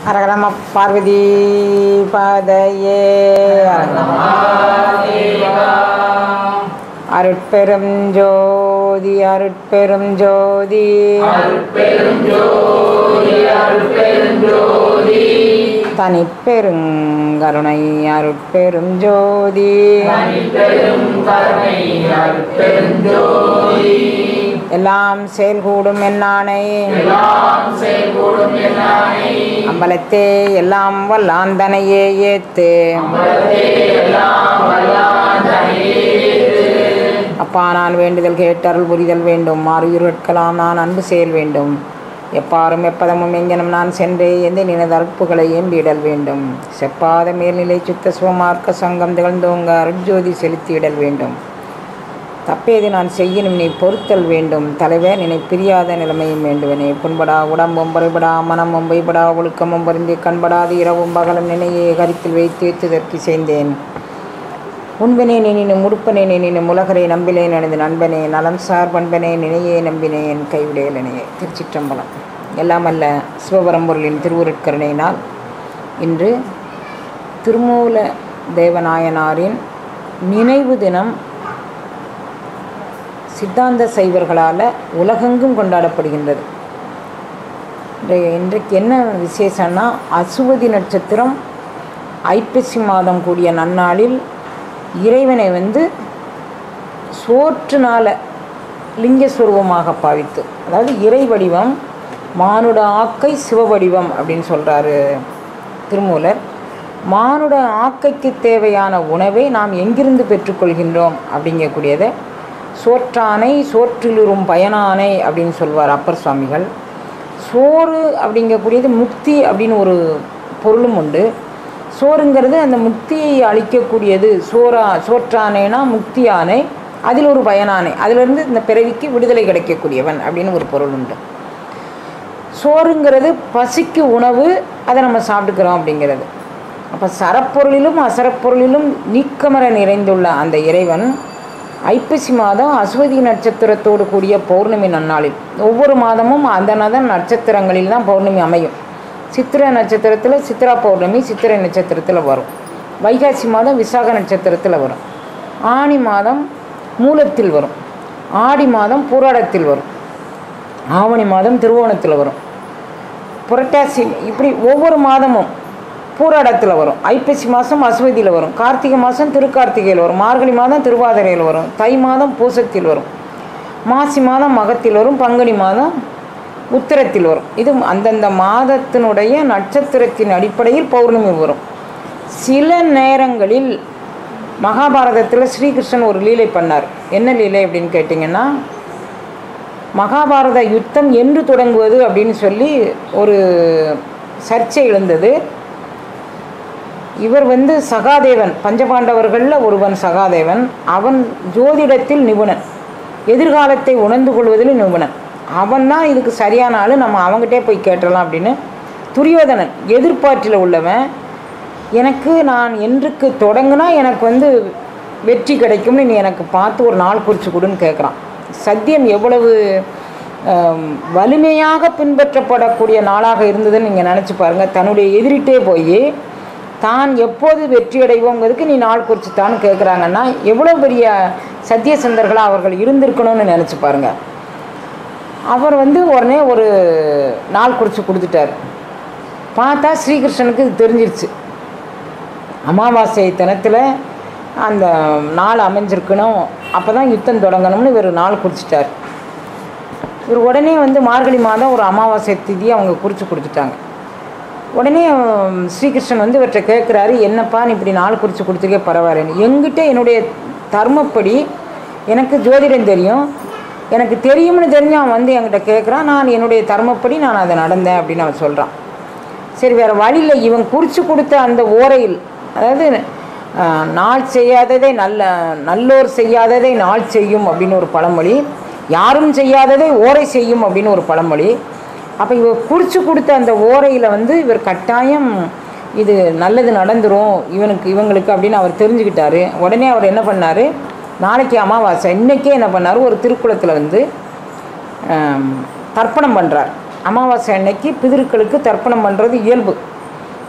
அரகரம பார்வதி பாதையே அருட்பெரும் ஜோதி அருட்பெரும் ஜோதி தனிப்பெருங்கருணை அருட்பெரும் ஜோதி எல்லாம் செயல்கூடும் என்னானை அம்பலத்தே எல்லாம் வல்லாந்தனையே ஏத்து அப்பா நான் வேண்டுதல் கேட்டருள் புரிதல் வேண்டும் மாறுயிர்கட்கலாம் நான் அன்பு செயல் வேண்டும் எப்பாரும் எப்பதமும் எங்கனும் நான் சென்றே எந்த நினது அற்புகளை ஏம்பிடல் வேண்டும் செப்பாத மேல்நிலை சுத்த சிவமார்க்க சங்கம் திகழ்ந்தோங்க அருட்ஜோதி செலுத்தியிடல் வேண்டும் தப்பேது நான் செய்யணும் நீ பொறுத்தல் வேண்டும் தலைவர் நினை பிரியாத நிலைமையும் வேண்டுவனே புண்படா உடம்பும் பறைபடா மனமும் வைபடா ஒழுக்கமும் பொருந்தி கண்படாது இரவும் பகலும் நினையே கருத்தில் வைத்து ஏற்றுதற்கு செய்தேன் உண்பனே நினினும் முடுப்பனே நினினும் உலகரை நம்பினேன் எனது நண்பனே நலம் சார் பண்பனே நினையே நம்பினேன் கைவிடையலனே திருச்சிற்றம்பலம் எல்லாம் அல்ல சிவபரம்பொருளின் திருவுருட்கருணையினால் இன்று திருமூல தேவநாயனாரின் நினைவு தினம் சித்தாந்த சைவர்களால் உலகெங்கும் கொண்டாடப்படுகின்றது இன்றைய இன்றைக்கு என்ன விசேஷம்னா அசுவதி நட்சத்திரம் ஐப்பசி மாதம் கூடிய நன்னாளில் இறைவனை வந்து சோற்றுனால லிங்கஸ்வரூபமாக பாவித்து அதாவது இறை வடிவம் மானுட ஆக்கை சிவவடிவம் அப்படின்னு சொல்கிறாரு திருமூலர் மானுட ஆக்கைக்கு தேவையான உணவை நாம் எங்கிருந்து பெற்றுக்கொள்கின்றோம் அப்படிங்கக்கூடியதை சோற்றானை சோற்றிலுறும் பயனானை அப்படின்னு சொல்வார் அப்பர் சுவாமிகள் சோறு அப்படிங்கக்கூடியது முக்தி அப்படின்னு ஒரு பொருளும் உண்டு சோறுங்கிறது அந்த முக்தியை அளிக்கக்கூடியது சோறா சோற்றானேனா முக்தி ஆணை அதில் ஒரு பயனானை அதிலிருந்து இந்த பிறவிக்கு விடுதலை கிடைக்கக்கூடியவன் அப்படின்னு ஒரு பொருள் உண்டு சோறுங்கிறது பசிக்கு உணவு அதை நம்ம சாப்பிட்டுக்கிறோம் அப்படிங்கிறது அப்போ சரப்பொருளிலும் அசரப்பொருளிலும் நீக்கமர நிறைந்துள்ள அந்த இறைவன் ஐப்பசி மாதம் அஸ்வதி நட்சத்திரத்தோடு கூடிய பௌர்ணமி நன்னாளில் ஒவ்வொரு மாதமும் அந்தனத நட்சத்திரங்களில் தான் பௌர்ணமி அமையும் சித்திரை நட்சத்திரத்தில் சித்ரா பௌர்ணமி சித்திரை நட்சத்திரத்தில் வரும் வைகாசி மாதம் விசாக நட்சத்திரத்தில் வரும் ஆனி மாதம் மூலத்தில் வரும் ஆடி மாதம் பூராடத்தில் வரும் ஆவணி மாதம் திருவோணத்தில் வரும் புரட்டாசி இப்படி ஒவ்வொரு மாதமும் பூராடத்தில் வரும் ஐப்பசி மாதம் அஸ்வதியில் வரும் கார்த்திகை மாதம் திருக்கார்த்திகையில் வரும் மார்கழி மாதம் திருவாதிரையில் வரும் தை மாதம் பூசத்தில் வரும் மாசி மாதம் மகத்தில் வரும் பங்குனி மாதம் உத்திரத்தில் வரும் இது அந்தந்த மாதத்தினுடைய நட்சத்திரத்தின் அடிப்படையில் பௌர்ணமி வரும் சில நேரங்களில் மகாபாரதத்தில் ஸ்ரீகிருஷ்ணன் ஒரு லீலை பண்ணார் என்ன லீலை அப்படின்னு கேட்டிங்கன்னா மகாபாரத யுத்தம் என்று தொடங்குவது அப்படின்னு சொல்லி ஒரு சர்ச்சை எழுந்தது இவர் வந்து சகாதேவன் பஞ்சபாண்டவர்களில் ஒருவன் சகாதேவன் அவன் ஜோதிடத்தில் நிபுணன் எதிர்காலத்தை உணர்ந்து கொள்வதில் நிபுணன் அவன் தான் இதுக்கு சரியான ஆள் நம்ம அவங்ககிட்டே போய் கேட்டலாம் அப்படின்னு துரியோதனன் எதிர்பார்ட்டில் உள்ளவன் எனக்கு நான் என்றுக்கு தொடங்குனா எனக்கு வந்து வெற்றி கிடைக்கும்னு நீ எனக்கு பார்த்து ஒரு நாள் குறித்து கொடுன்னு கேட்குறான் சத்தியம் எவ்வளவு வலிமையாக பின்பற்றப்படக்கூடிய நாளாக இருந்ததுன்னு நீங்கள் நினச்சி பாருங்கள் தன்னுடைய எதிரிட்டே போய் தான் எப்போது வெற்றி அடைவோங்கிறதுக்கு நீ நாள் குறிச்சுத்தான்னு கேட்குறாங்கன்னா எவ்வளோ பெரிய சத்தியசந்தர்களாக அவர்கள் இருந்திருக்கணும்னு நினச்சி பாருங்க அவர் வந்து உடனே ஒரு நாள் குறித்து கொடுத்துட்டார் பார்த்தா ஸ்ரீகிருஷ்ணனுக்கு இது தெரிஞ்சிருச்சு அமாவாசை தினத்தில் அந்த நாள் அமைஞ்சிருக்கணும் அப்போ தான் யுத்தம் தொடங்கணும்னு இவர் நாள் குறிச்சிட்டார் இவர் உடனே வந்து மார்கழி மாதம் ஒரு அமாவாசை திதி அவங்க குறித்து கொடுத்துட்டாங்க உடனே ஸ்ரீகிருஷ்ணன் வந்து இவர்கிட்ட கேட்குறாரு என்னப்பா நீ இப்படி நாள் குறித்து கொடுத்துருக்கே பரவாயில்லன்னு எங்கிட்ட என்னுடைய தர்மப்படி எனக்கு ஜோதிடம் தெரியும் எனக்கு தெரியும்னு தெரிஞ்சு அவன் வந்து என்கிட்ட கேட்குறான் நான் என்னுடைய தர்மப்படி நான் அதை நடந்தேன் அப்படின்னு அவன் சொல்கிறான் சரி வேறு வழியில் இவன் குறித்து கொடுத்த அந்த ஓரையில் அதாவது நாள் செய்யாததை நல்ல நல்லோர் செய்யாததை நாள் செய்யும் அப்படின்னு ஒரு பழமொழி யாரும் செய்யாததை ஓரை செய்யும் அப்படின்னு ஒரு பழமொழி அப்போ இவர் குறித்து கொடுத்த அந்த ஓரையில் வந்து இவர் கட்டாயம் இது நல்லது நடந்துரும் இவனுக்கு இவங்களுக்கு அப்படின்னு அவர் தெரிஞ்சுக்கிட்டாரு உடனே அவர் என்ன பண்ணார் நாளைக்கு அமாவாசை இன்றைக்கே என்ன பண்ணார் ஒரு திருக்குளத்தில் வந்து ஆம், தர்ப்பணம் பண்ணுறார் அமாவாசை அன்னைக்கு பிதிருக்களுக்கு தர்ப்பணம் பண்ணுறது இயல்பு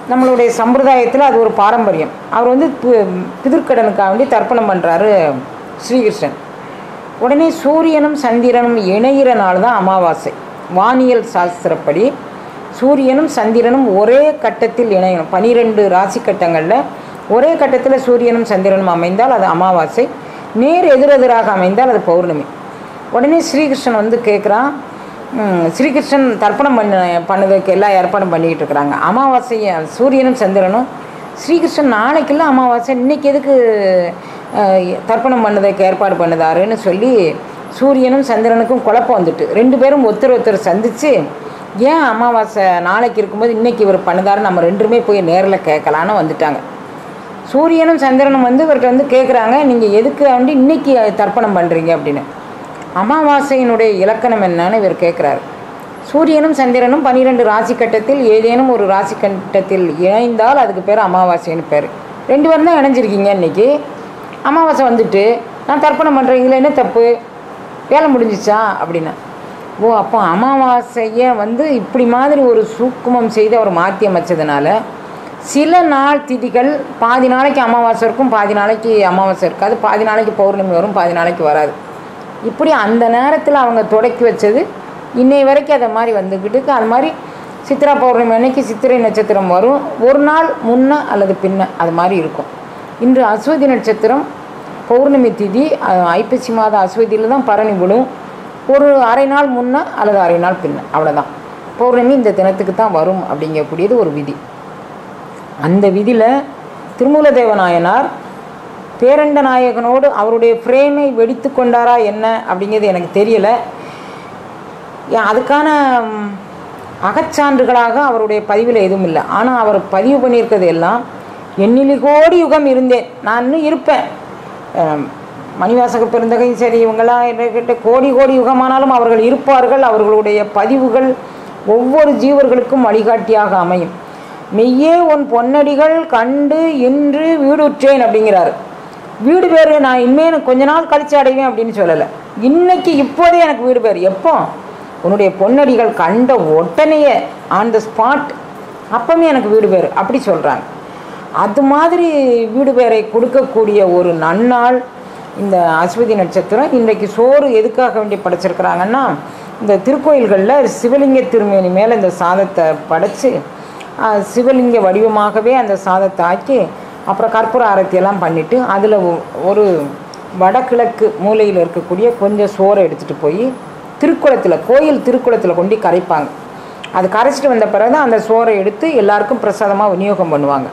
நம்மளுடைய சம்பிரதாயத்தில் அது ஒரு பாரம்பரியம் அவர் வந்து பி- பிதிர்க்கடனுக்காக வேண்டி தர்ப்பணம் பண்ணுறாரு ஸ்ரீகிருஷ்ணன் உடனே சூரியனும் சந்திரனும் இணையிற நாள் தான் அமாவாசை வானியல் சாஸ்திரப்படி சூரியனும் சந்திரனும் ஒரே கட்டத்தில் இணையணும் பனிரெண்டு ராசி கட்டங்களில் ஒரே கட்டத்தில் சூரியனும் சந்திரனும் அமைந்தால் அது அமாவாசை நேர் எதிரெதிராக அமைந்தால் அது பௌர்ணமி உடனே ஸ்ரீகிருஷ்ணன் வந்து கேட்குறான் ம், ஸ்ரீகிருஷ்ணன் தர்ப்பணம் பண்ண பண்ணதுக்கு எல்லாம் ஏற்பாடும் பண்ணிக்கிட்டு இருக்கிறாங்க அமாவாசையை சூரியனும் சந்திரனும் ஸ்ரீகிருஷ்ணன் நாளைக்குள்ள அமாவாசை இன்னைக்கு எதுக்கு அஹ், தர்ப்பணம் பண்ணதுக்கு ஏற்பாடு பண்ணுதாருன்னு சொல்லி சூரியனும் சந்திரனுக்கும் குழப்பம் வந்துட்டு ரெண்டு பேரும் ஒருத்தர் ஒருத்தர் சந்தித்து ஏன் அமாவாசை நாளைக்கு இருக்கும்போது இன்னைக்கு இவர் பண்ணுதாரு நம்ம ரெண்டுமே போய் நேரில் கேட்கலான்னு வந்துட்டாங்க சூரியனும் சந்திரனும் வந்து இவர்கிட்ட வந்து கேட்குறாங்க நீங்கள் எதுக்கு வந்து இன்னைக்கு தர்ப்பணம் பண்ணுறீங்க அப்படின்னு அமாவாசையினுடைய இலக்கணம் என்னன்னு இவர் கேட்குறாரு சூரியனும் சந்திரனும் பன்னிரெண்டு ராசி கட்டத்தில் ஏதேனும் ஒரு ராசி கட்டத்தில் இணைந்தால் அதுக்கு பேர் அமாவாசைன்னு பேர் ரெண்டு பேரும் தான் இணைஞ்சிருக்கீங்க இன்னைக்கு அமாவாசை வந்துட்டு நான் தர்ப்பணம் பண்ணுறேன் இதில் என்ன தப்பு வேலை முடிஞ்சிச்சா அப்படின்னா ஓ அப்போ அமாவாசையை வந்து இப்படி மாதிரி ஒரு சூக்குமம் செய்து அவர் மாற்றி அமைச்சதுனால சில நாள் திதிகள் பாதி நாளைக்கு அமாவாசை இருக்கும் பாதி நாளைக்கு அமாவாசை இருக்காது பாதி நாளைக்கு பௌர்ணமி வரும் பாதி நாளைக்கு வராது இப்படி அந்த நேரத்தில் அவங்க தொடக்கி வச்சது இன்னை வரைக்கும் அதை மாதிரி வந்துக்கிட்டு இருக்கு. அது மாதிரி சித்ரா பௌர்ணமி அன்னைக்கு சித்திரை நட்சத்திரம் வரும் ஒரு நாள் முன்ன அல்லது பின்ன அது மாதிரி இருக்கும் இன்று அஸ்வதி நட்சத்திரம் பௌர்ணமி திதி அஹ், ஐப்பசி மாத அஸ்வதியில் தான் பரணி விடும் ஒரு அரை நாள் முன்ன அல்லது அரை நாள் பின்ன அவ்வளோதான் பௌர்ணமி இந்த தினத்துக்கு தான் வரும் அப்படிங்கக்கூடியது ஒரு விதி அந்த விதியில் திருமூலதேவ நாயனார் பேரண்ட நாயகனோடு அவருடைய ஃப்ரேமை வெடித்து கொண்டாரா என்ன அப்படிங்கிறது எனக்கு தெரியலை ஏன் அதுக்கான ம், அகச்சான்றுகளாக அவருடைய பதிவில் எதுவும் இல்லை ஆனால் அவர் பதிவு பண்ணியிருக்கிறது எல்லாம் எண்ணிலி கோடி யுகம் இருந்தேன் நான் இன்னும் இருப்பேன் அம், மணிவாசக பெருந்தகையும் சரி இவங்கெல்லாம் என்கிட்ட கோடி கோடி யுகமானாலும் அவர்கள் இருப்பார்கள் அவர்களுடைய பதிவுகள் ஒவ்வொரு ஜீவர்களுக்கும் வழிகாட்டியாக அமையும் மெய்யே உன் பொன்னடிகள் கண்டு இன்று வீடுற்றேன் அப்படிங்கிறாரு வீடு பேர் நான் இனிமே எனக்கு கொஞ்ச நாள் கழிச்சு அடைவேன் அப்படின்னு சொல்லலை இன்னைக்கு இப்போதே எனக்கு வீடு பேர் எப்போ உன்னுடைய பொன்னடிகள் கண்ட உடனேயே ஆன் த ஸ்பாட் அப்பமே எனக்கு வீடு பேர் அப்படி சொல்கிறாங்க அது மாதிரி வீடு பேரை கொடுக்கக்கூடிய ஒரு நன்னாள் இந்த அஸ்வதி நட்சத்திரம் இன்றைக்கு சோறு எதுக்காக வேண்டி படைச்சிருக்கிறாங்கன்னா இந்த திருக்கோயில்களில் சிவலிங்க திருமேனி மேலே இந்த சாதத்தை படைச்சு ஆஹ், சிவலிங்க வடிவமாகவே அந்த சாதத்தை ஆக்கி அப்புறம் கற்பூர ஆரத்தியெல்லாம் பண்ணிவிட்டு அதில் ஒரு வடகிழக்கு மூலையில் இருக்கக்கூடிய கொஞ்சம் சோறை எடுத்துகிட்டு போய் திருக்குளத்தில் கோயில் திருக்குளத்தில் கொண்டு கரைப்பாங்க அது கரைச்சிட்டு வந்த பிறகு தான் அந்த சோறை எடுத்து எல்லாருக்கும் பிரசாதமாக விநியோகம் பண்ணுவாங்க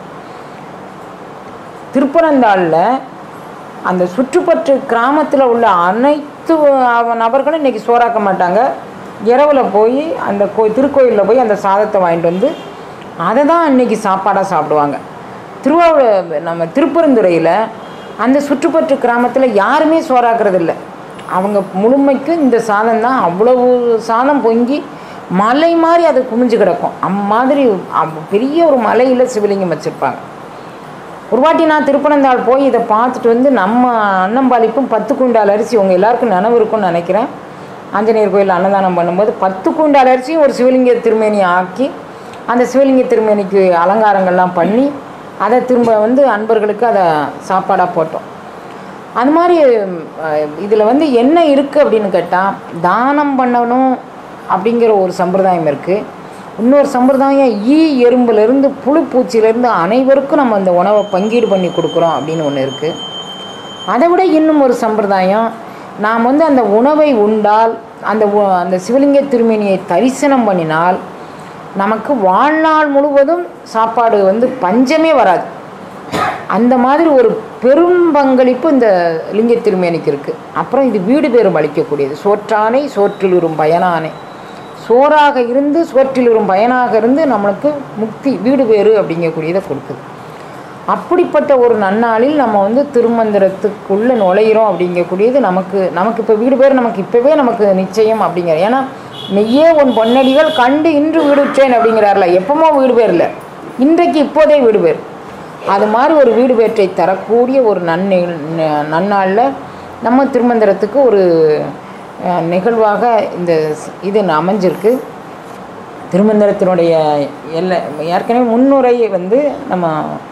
திருப்பரந்தாளில் அந்த சுற்றுப்பற்று கிராமத்தில் உள்ள அனைத்து அவ- நபர்களும் இன்றைக்கி சோறாக்க மாட்டாங்க இரவில் போய் அந்த கோ திருக்கோயிலில் போய் அந்த சாதத்தை வாங்கிட்டு வந்து அதை தான் அன்னைக்கு சாப்பாடாக சாப்பிடுவாங்க திருவாரூர் நம்ம திருப்பரந்துறையில் அந்த சுற்றுப்பற்று கிராமத்தில் யாருமே சோறாக்குறது இல்லை அவங்க முழுமைக்கு இந்த சாதம் தான் அவ்வளவு சாதம் பொங்கி மலை மாதிரி அது குமிஞ்சு கிடக்கும் அம்மாதிரி அவ்- பெரிய ஒரு மலையில் சிவலிங்கம் வச்சுருப்பாங்க ஒரு வாட்டி நான் திருப்பனந்தாள் போய் இதை பார்த்துட்டு வந்து நம்ம அன்னம்பாளிப்பும் பத்து குண்டால் அரிசி உங்கள் எல்லாருக்கும் நினைவு இருக்கும்னு நினைக்கிறேன் ஆஞ்சநேயர் கோயில் அன்னதானம் பண்ணும்போது பத்து குண்டால் அரிசியும் ஒரு சிவலிங்க திருமேனியை ஆக்கி அந்த சிவலிங்க திருமேனிக்கு அலங்காரங்கள்லாம் பண்ணி அதை திரும்ப வந்து அன்பர்களுக்கு அதை சாப்பாடாக போட்டோம் அது மாதிரி இதில் வந்து என்ன இருக்குது அப்படின்னு கேட்டால் தானம் பண்ணணும் அப்படிங்கிற ஒரு சம்பிரதாயம் இருக்குது இன்னொரு சம்பிரதாயம் ஈ எறும்புலேருந்து புழு பூச்சியிலேருந்து அனைவருக்கும் நம்ம அந்த உணவை பங்கீடு பண்ணி கொடுக்குறோம் அப்படின்னு ஒன்று இருக்குது அதை விட இன்னும் ஒரு சம்பிரதாயம் நாம் வந்து அந்த உணவை உண்டால் அந்த உ- அந்த சிவலிங்க திருமேனியை தரிசனம் பண்ணினால் நமக்கு வாழ்நாள் முழுவதும் சாப்பாடு வந்து பஞ்சமே வராது அந்த மாதிரி ஒரு பெரும் பங்களிப்பு இந்த லிங்க திருமேனிக்கு இருக்குது அப்புறம் இது வீடு பேரும் அளிக்கக்கூடியது சோற்றானை சோற்றிலுறும் பயனானை சோறாக இருந்து சோற்றிலுறும் பயனாக இருந்து நம்மளுக்கு முக்தி வீடு பேறு அப்படிங்கக்கூடியதை கொடுக்குது அப்படிப்பட்ட ஒரு நன்னாளில் நம்ம வந்து திருமந்திரத்துக்குள்ளே நுழையிறோம் அப்படிங்கக்கூடியது நமக்கு நமக்கு இப்போ வீடு பேர் நமக்கு இப்போவே நமக்கு நிச்சயம் அப்படிங்கிற ஏன்னா மெய்யே உன் பொன்னடிகள் கண்டு இன்று வீடுற்றேன் அப்படிங்கிறார்ல எப்பமோ வீடு பேர் இல்லை இன்றைக்கு இப்போதே வீடு பேர் அது மாதிரி ஒரு வீடு பேற்றை தரக்கூடிய ஒரு நன்னி நன்னாளில் நம்ம திருமந்திரத்துக்கு ஒரு அஹ், நிகழ்வாக இந்த ஸ்- இது அமைஞ்சிருக்கு திருமந்திரத்தினுடைய எல்லை ஏற்கனவே முன்னுரை வந்து நம்ம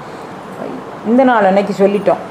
இந்த நாள் அன்னைக்கு சொல்லிட்டோம்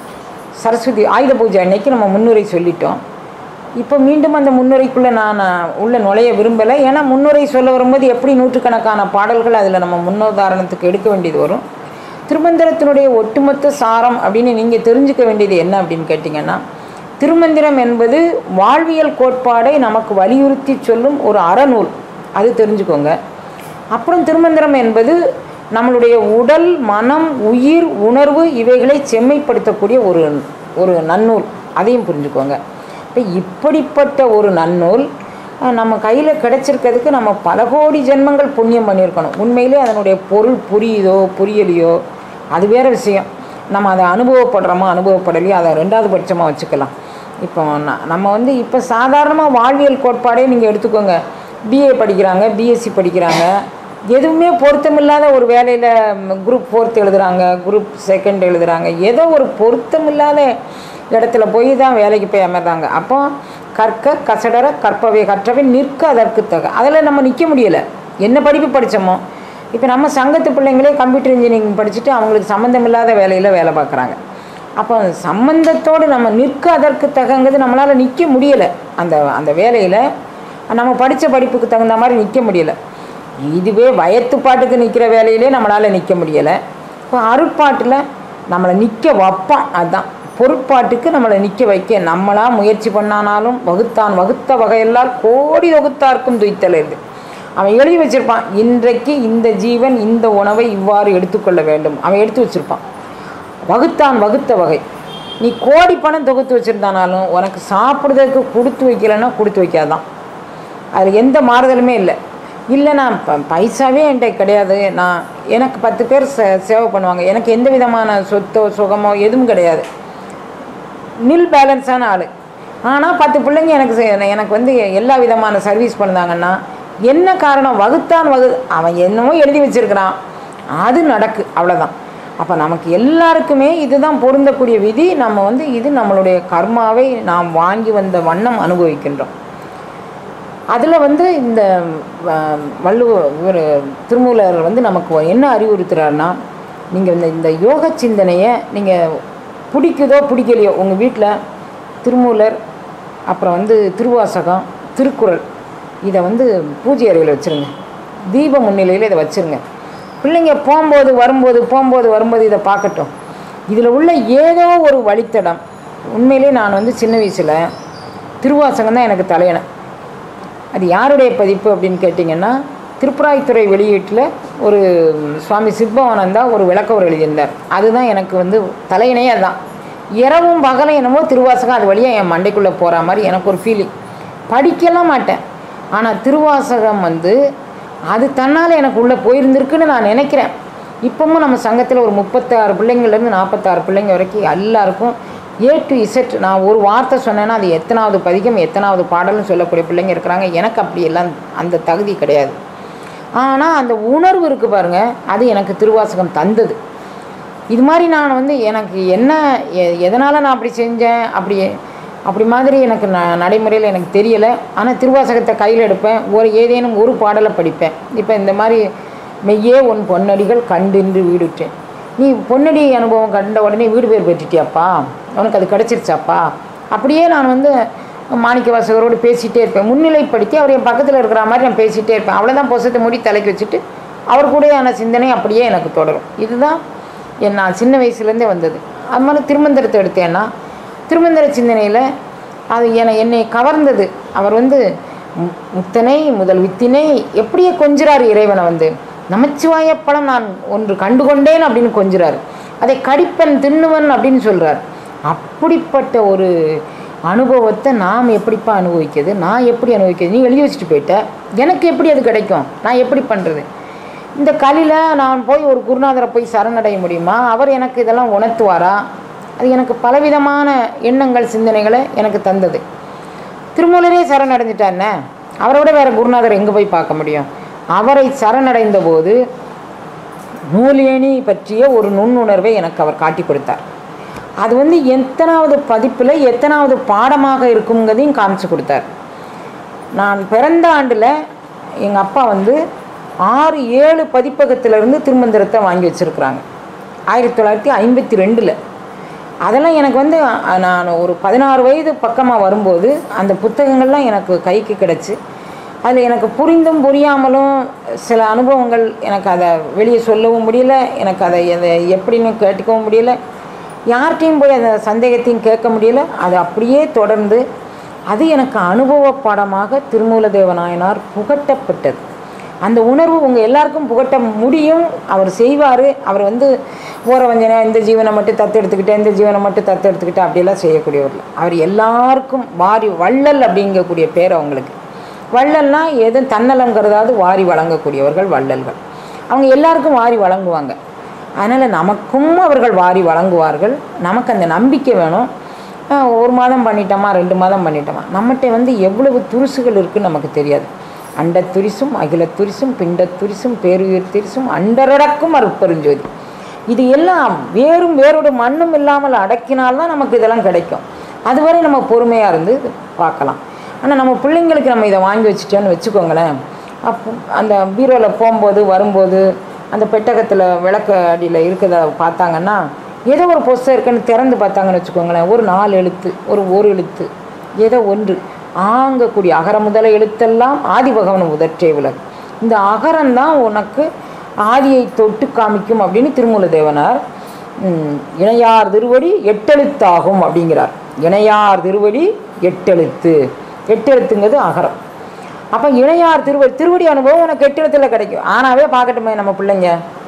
சரஸ்வதி ஆயுத பூஜை அன்னைக்கு நம்ம முன்னுரை சொல்லிட்டோம் இப்போ மீண்டும் அந்த முன்னுரைக்குள்ளே நான் உள்ள நுழைய விரும்பலை ஏன்னா முன்னுரை சொல்ல வரும்போது எப்படி நூற்றுக்கணக்கான பாடல்கள் அதில் நம்ம முன்னுதாரணத்துக்கு எடுக்க வேண்டியது வரும் திருமந்திரத்தினுடைய ஒட்டுமொத்த சாரம் அப்படின்னு நீங்கள் தெரிஞ்சுக்க வேண்டியது என்ன அப்படின்னு கேட்டிங்கன்னா திருமந்திரம் என்பது வாழ்வியல் கோட்பாடை நமக்கு வலியுறுத்தி சொல்லும் ஒரு அறநூல் அது தெரிஞ்சுக்கோங்க அப்புறம் திருமந்திரம் என்பது நம்மளுடைய உடல் மனம் உயிர் உணர்வு இவைகளை செம்மைப்படுத்தக்கூடிய ஒரு ஒரு நன்னூல் அதையும் புரிஞ்சுக்கோங்க இப்போ இப்படிப்பட்ட ஒரு நன்னூல் அஹ், நம்ம கையில் கிடைச்சிருக்கிறதுக்கு நம்ம பல கோடி ஜென்மங்கள் புண்ணியம் பண்ணியிருக்கணும் உண்மையிலே அதனுடைய பொருள் புரியுதோ புரியலையோ அது வேறு விஷயம் நம்ம அதை அனுபவப்படுறோமோ அனுபவப்படலையோ அதை ரெண்டாவது பட்சமாக வச்சுக்கலாம் இப்போ ந- நம்ம வந்து இப்போ சாதாரணமாக வாழ்வியல் கோட்பாடே நீங்கள் எடுத்துக்கோங்க பிஏ படிக்கிறாங்க பிஎஸ்சி படிக்கிறாங்க எதுவுமே பொருத்தமில்லாத ஒரு வேலையில் குரூப் ஃபோர்த் எழுதுறாங்க குரூப் செகண்ட் எழுதுறாங்க ஏதோ ஒரு பொருத்தமில்லாத இடத்துல போய் தான் வேலைக்கு போய் அமர்றாங்க அப்போ கற்க கசடர கற்பவை கற்றவை நிற்க அதற்கு தக அதில் நம்ம நிற்க முடியலை என்ன படிப்பு படித்தோமோ இப்போ நம்ம சங்கத்து பிள்ளைங்களே கம்ப்யூட்டர் இன்ஜினியரிங் படிச்சுட்டு அவங்களுக்கு சம்மந்தமில்லாத வேலையில் வேலை பார்க்குறாங்க அப்போ சம்பந்தத்தோடு நம்ம நிற்க அதற்கு தகங்கிறது நம்மளால் நிற்க முடியலை அந்த அந்த வேலையில் நம்ம படித்த படிப்புக்கு தகுந்த மாதிரி நிற்க முடியலை இதுவே வயத்துப்பாட்டுக்கு நிற்கிற வேலையிலே நம்மளால் நிற்க முடியலை இப்போ அருட்பாட்டில் நம்மளை நிற்க வைப்பான் அதுதான் பொருட்பாட்டுக்கு நம்மளை நிற்க வைக்க நம்மளா முயற்சி பண்ணானாலும் வகுத்தான் வகுத்த வகையெல்லாம் கோடி வகுத்தார்க்கும் துய்த்தல் இது அவன் எழுதி வச்சிருப்பான் இன்றைக்கு இந்த ஜீவன் இந்த உணவை இவ்வாறு எடுத்துக்கொள்ள வேண்டும் அவன் எடுத்து வச்சிருப்பான் வகுத்தான் வகுத்த வகை நீ கோடி பணம் தொகுத்து வச்சிருந்தானாலும் உனக்கு சாப்பிடுறதுக்கு கொடுத்து வைக்கலைன்னா கொடுத்து வைக்காதான் அதில் எந்த மாறுதலுமே இல்லை இல்லை நான் ப பைசாவே என்கிட்ட கிடையாது நான் எனக்கு பத்து பேர் சே சேவை பண்ணுவாங்க எனக்கு எந்த விதமான சொத்தோ சுகமோ எதுவும் கிடையாது நில் பேலன்ஸான ஆள் ஆனால் பத்து பிள்ளைங்க எனக்கு செ- எனக்கு வந்து எல்லா விதமான சர்வீஸ் பண்ணாங்கன்னா என்ன காரணம் வகுத்தான் வகு அவன் என்னமோ எழுதி வச்சிருக்கிறான் அது நடக்கு அவ்வளோதான் அப்போ நமக்கு எல்லாருக்குமே இதுதான் பொருந்தக்கூடிய விதி நம்ம வந்து இது நம்மளுடைய கர்மாவை நாம் வாங்கி வந்த வண்ணம் அனுபவிக்கின்றோம் அதில் வந்து இந்த அஹ், வள்ளுவ இவர் திருமூலர் வந்து நமக்கு என்ன அறிவுறுத்துறாருன்னா நீங்கள் இந்த இந்த யோக சிந்தனையை நீங்கள் பிடிக்குதோ பிடிக்கலையோ உங்கள் வீட்டில் திருமூலர் அப்புறம் வந்து திருவாசகம் திருக்குறள் இதை வந்து பூஜை அறையில் வச்சுருங்க தீப முன்னிலையில் இதை வச்சுருங்க பிள்ளைங்க போகும்போது வரும்போது போகும்போது வரும்போது இதை பார்க்கட்டும் இதில் உள்ள ஏதோ ஒரு வழித்தடம் உண்மையிலே நான் வந்து சின்ன வயசில் திருவாசகம் தான் எனக்கு தலையணை அது யாருடைய பதிப்பு அப்படின்னு கேட்டிங்கன்னா திருப்புராய்த்துறை வெளியீட்டில் ஒரு சுவாமி சித்பவானந்தா ஒரு விளக்கவர் எழுதியிருந்தார் அதுதான் எனக்கு வந்து தலையணையே அதுதான் இரவும் பகலும் என்னமோ திருவாசகம் அது வழியாக என் மண்டைக்குள்ளே போகிற மாதிரி எனக்கு ஒரு ஃபீலிங் படிக்கலாம் மாட்டேன் ஆனால் திருவாசகம் வந்து அது தன்னால் எனக்கு உள்ளே போயிருந்திருக்குன்னு நான் நினைக்கிறேன் இப்போவும் நம்ம சங்கத்தில் ஒரு முப்பத்தாறு பிள்ளைங்கள்லேருந்து நாற்பத்தாறு பிள்ளைங்க வரைக்கும் எல்லாருக்கும் ஏ டு இசட் நான் ஒரு வார்த்தை சொன்னேன்னா அது எத்தனாவது பதிகம் எத்தனாவது பாடல்னு சொல்லக்கூடிய பிள்ளைங்க இருக்கிறாங்க எனக்கு அப்படி எல்லாம் அந்த தகுதி கிடையாது ஆனால் அந்த உணர்வு இருக்குது பாருங்க அது எனக்கு திருவாசகம் தந்தது இது மாதிரி நான் வந்து எனக்கு என்ன எ- எதனால் நான் அப்படி செஞ்சேன் அப்படி அப்படி மாதிரி எனக்கு ந நடைமுறையில் எனக்கு தெரியலை ஆனால் திருவாசகத்தை கையில் எடுப்பேன் ஒரு ஏதேனும் ஒரு பாடலை படிப்பேன் இப்போ இந்த மாதிரி மெய்யே உன் பொன்னடிகள் கண்டின்று வீடுற்றேன் நீ பொன்னடி அனுபவம் கண்ட உடனே வீடு பேர் பெற்றுட்டியாப்பா உனக்கு அது கிடச்சிருச்சாப்பா அப்படியே நான் வந்து மாணிக்க வாசகரோடு பேசிகிட்டே இருப்பேன் முன்னிலைப்படுத்தி அவர் என் பக்கத்தில் இருக்கிற மாதிரி நான் பேசிகிட்டே இருப்பேன் அவ்வளோதான் பொசத்தை மூடி தலைக்கு வச்சுட்டு அவர் கூடயான சிந்தனை அப்படியே எனக்கு தொடரும் இதுதான் என் நான் சின்ன வயசுலேருந்தே வந்தது அது மாதிரி திருமந்திரத்தை எடுத்தேன்னா திருமந்திர சிந்தனையில் அது என என்னை கவர்ந்தது அவர் வந்து மு- முத்தனை முதல் வித்தினை எப்படியே கொஞ்சிறார் இறைவனை வந்து நமச்சிவாய பழம் நான் ஒன்று கண்டுகொண்டேன் அப்படின்னு கொஞ்சிறார் அதை கடிப்பன் தின்னுவன் அப்படின்னு சொல்கிறார் அப்படிப்பட்ட ஒரு அனுபவத்தை நாம் எப்படிப்பா அனுபவிக்கிறது நான் எப்படி அனுபவிக்கிறது நீ எழுதி வச்சுட்டு போயிட்ட எனக்கு எப்படி அது கிடைக்கும் நான் எப்படி பண்ணுறது இந்த கலியில் நான் போய் ஒரு குருநாதரை போய் சரணடைய முடியுமா அவர் எனக்கு இதெல்லாம் உணர்த்துவாரா அது எனக்கு பலவிதமான எண்ணங்கள் சிந்தனைகளை எனக்கு தந்தது திருமூலரே சரணடைஞ்சிட்டாருண்ணே அவரை விட வேறு குருநாதர் எங்கே போய் பார்க்க முடியும் அவரை சரணடைந்த போது நூலேணி பற்றிய ஒரு நுண்ணுணர்வை எனக்கு அவர் காட்டி கொடுத்தார் அது வந்து எத்தனாவது பதிப்பில் எத்தனாவது பாடமாக இருக்குங்கிறதையும் காமிச்சு கொடுத்தார் நான் பிறந்த ஆண்டில் எங்கள் அப்பா வந்து ஆறு ஏழு பதிப்பகத்திலிருந்து திருமந்திரத்தை வாங்கி வச்சுருக்குறாங்க ஆயிரத்தி தொள்ளாயிரத்தி ஐம்பத்தி ரெண்டில் அதெல்லாம் எனக்கு வந்து அஹ், நான் ஒரு பதினாறு வயது பக்கமாக வரும்போது அந்த புத்தகங்கள்லாம் எனக்கு கைக்கு கிடச்சி அதில் எனக்கு புரிந்தும் புரியாமலும் சில அனுபவங்கள் எனக்கு அதை வெளியே சொல்லவும் முடியல எனக்கு அதை அதை எப்படின்னு கேட்டுக்கவும் முடியல யார்கிட்டையும் போய் அந்த சந்தேகத்தையும் கேட்க முடியல அது அப்படியே தொடர்ந்து அது எனக்கு அனுபவ பாடமாக திருமூலதேவ நாயனார் புகட்டப்பட்டது அந்த உணர்வு உங்கள் எல்லாருக்கும் புகட்ட முடியும் அவர் செய்வார் அவர் வந்து ஓர வஞ்சனை இந்த ஜீவனை மட்டும் தத்தெடுத்துக்கிட்டேன் இந்த ஜீவனை மட்டும் தத்தெடுத்துக்கிட்டேன் அப்படியெல்லாம் செய்யக்கூடியவர் இல்ல. அவர் எல்லாருக்கும் வாரி வள்ளல் அப்படிங்கக்கூடிய பேர் அவங்களுக்கு வள்ளல்னா எதுவும் தன்னலங்கிறதாவது வாரி வழங்கக்கூடியவர்கள் வள்ளல்கள் அவங்க எல்லாருக்கும் வாரி வழங்குவாங்க அதனால் நமக்கும் அவர்கள் வாரி வழங்குவார்கள் நமக்கு அந்த நம்பிக்கை வேணும் ஆஹ் ஒரு மாதம் பண்ணிட்டோமா ரெண்டு மாதம் பண்ணிட்டோமா நம்மகிட்ட வந்து எவ்வளவு துருசுகள் இருக்குன்னு நமக்கு தெரியாது அண்டத் துரிசும் அகிலத் துரிசும் பிண்டத் துரிசும் பேருயிர் துரிசும் அண்டரடக்கும் அருட்பெருஞ்சோதி இது எல்லாம் வேரும் வேரோட மண்ணும் இல்லாமல் அடக்கினால்தான் நமக்கு இதெல்லாம் கிடைக்கும் அதுவரை நம்ம பொறுமையாக இருந்து பார்க்கலாம் ஆனால் நம்ம பிள்ளைங்களுக்கு நம்ம இதை வாங்கி வச்சுட்டோன்னு வச்சுக்கோங்களேன் அப்போ அந்த பீரோவில் போகும்போது வரும்போது அந்த பெட்டகத்தில் விளக்கு அடியில் இருக்கிறத பார்த்தாங்கன்னா ஏதோ ஒரு புஸ்தகம் இருக்குன்னு திறந்து பார்த்தாங்கன்னு வச்சுக்கோங்களேன் ஒரு நாலு எழுத்து ஒரு ஒரு எழுத்து ஏதோ ஒன்று ஆங்கக்கூடிய அகர முதல எழுத்தெல்லாம் ஆதிபகவன் முதற்றே உலகு இந்த அகரம்தான் உனக்கு ஆதியை தொட்டு காமிக்கும் அப்படின்னு திருமூல தேவனார் ம், இணையார் திருவடி எட்டெழுத்தாகும் அப்படிங்கிறார் இணையார் திருவடி எட்டெழுத்து எட்டெழுத்துங்கிறது அகரம் அப்போ இணையார் திருவடி திருவடி அனுபவம் உனக்கு எட்டெழுத்தில் கிடைக்கும் ஆனாவே பார்க்கட்டுமே நம்ம பிள்ளைங்க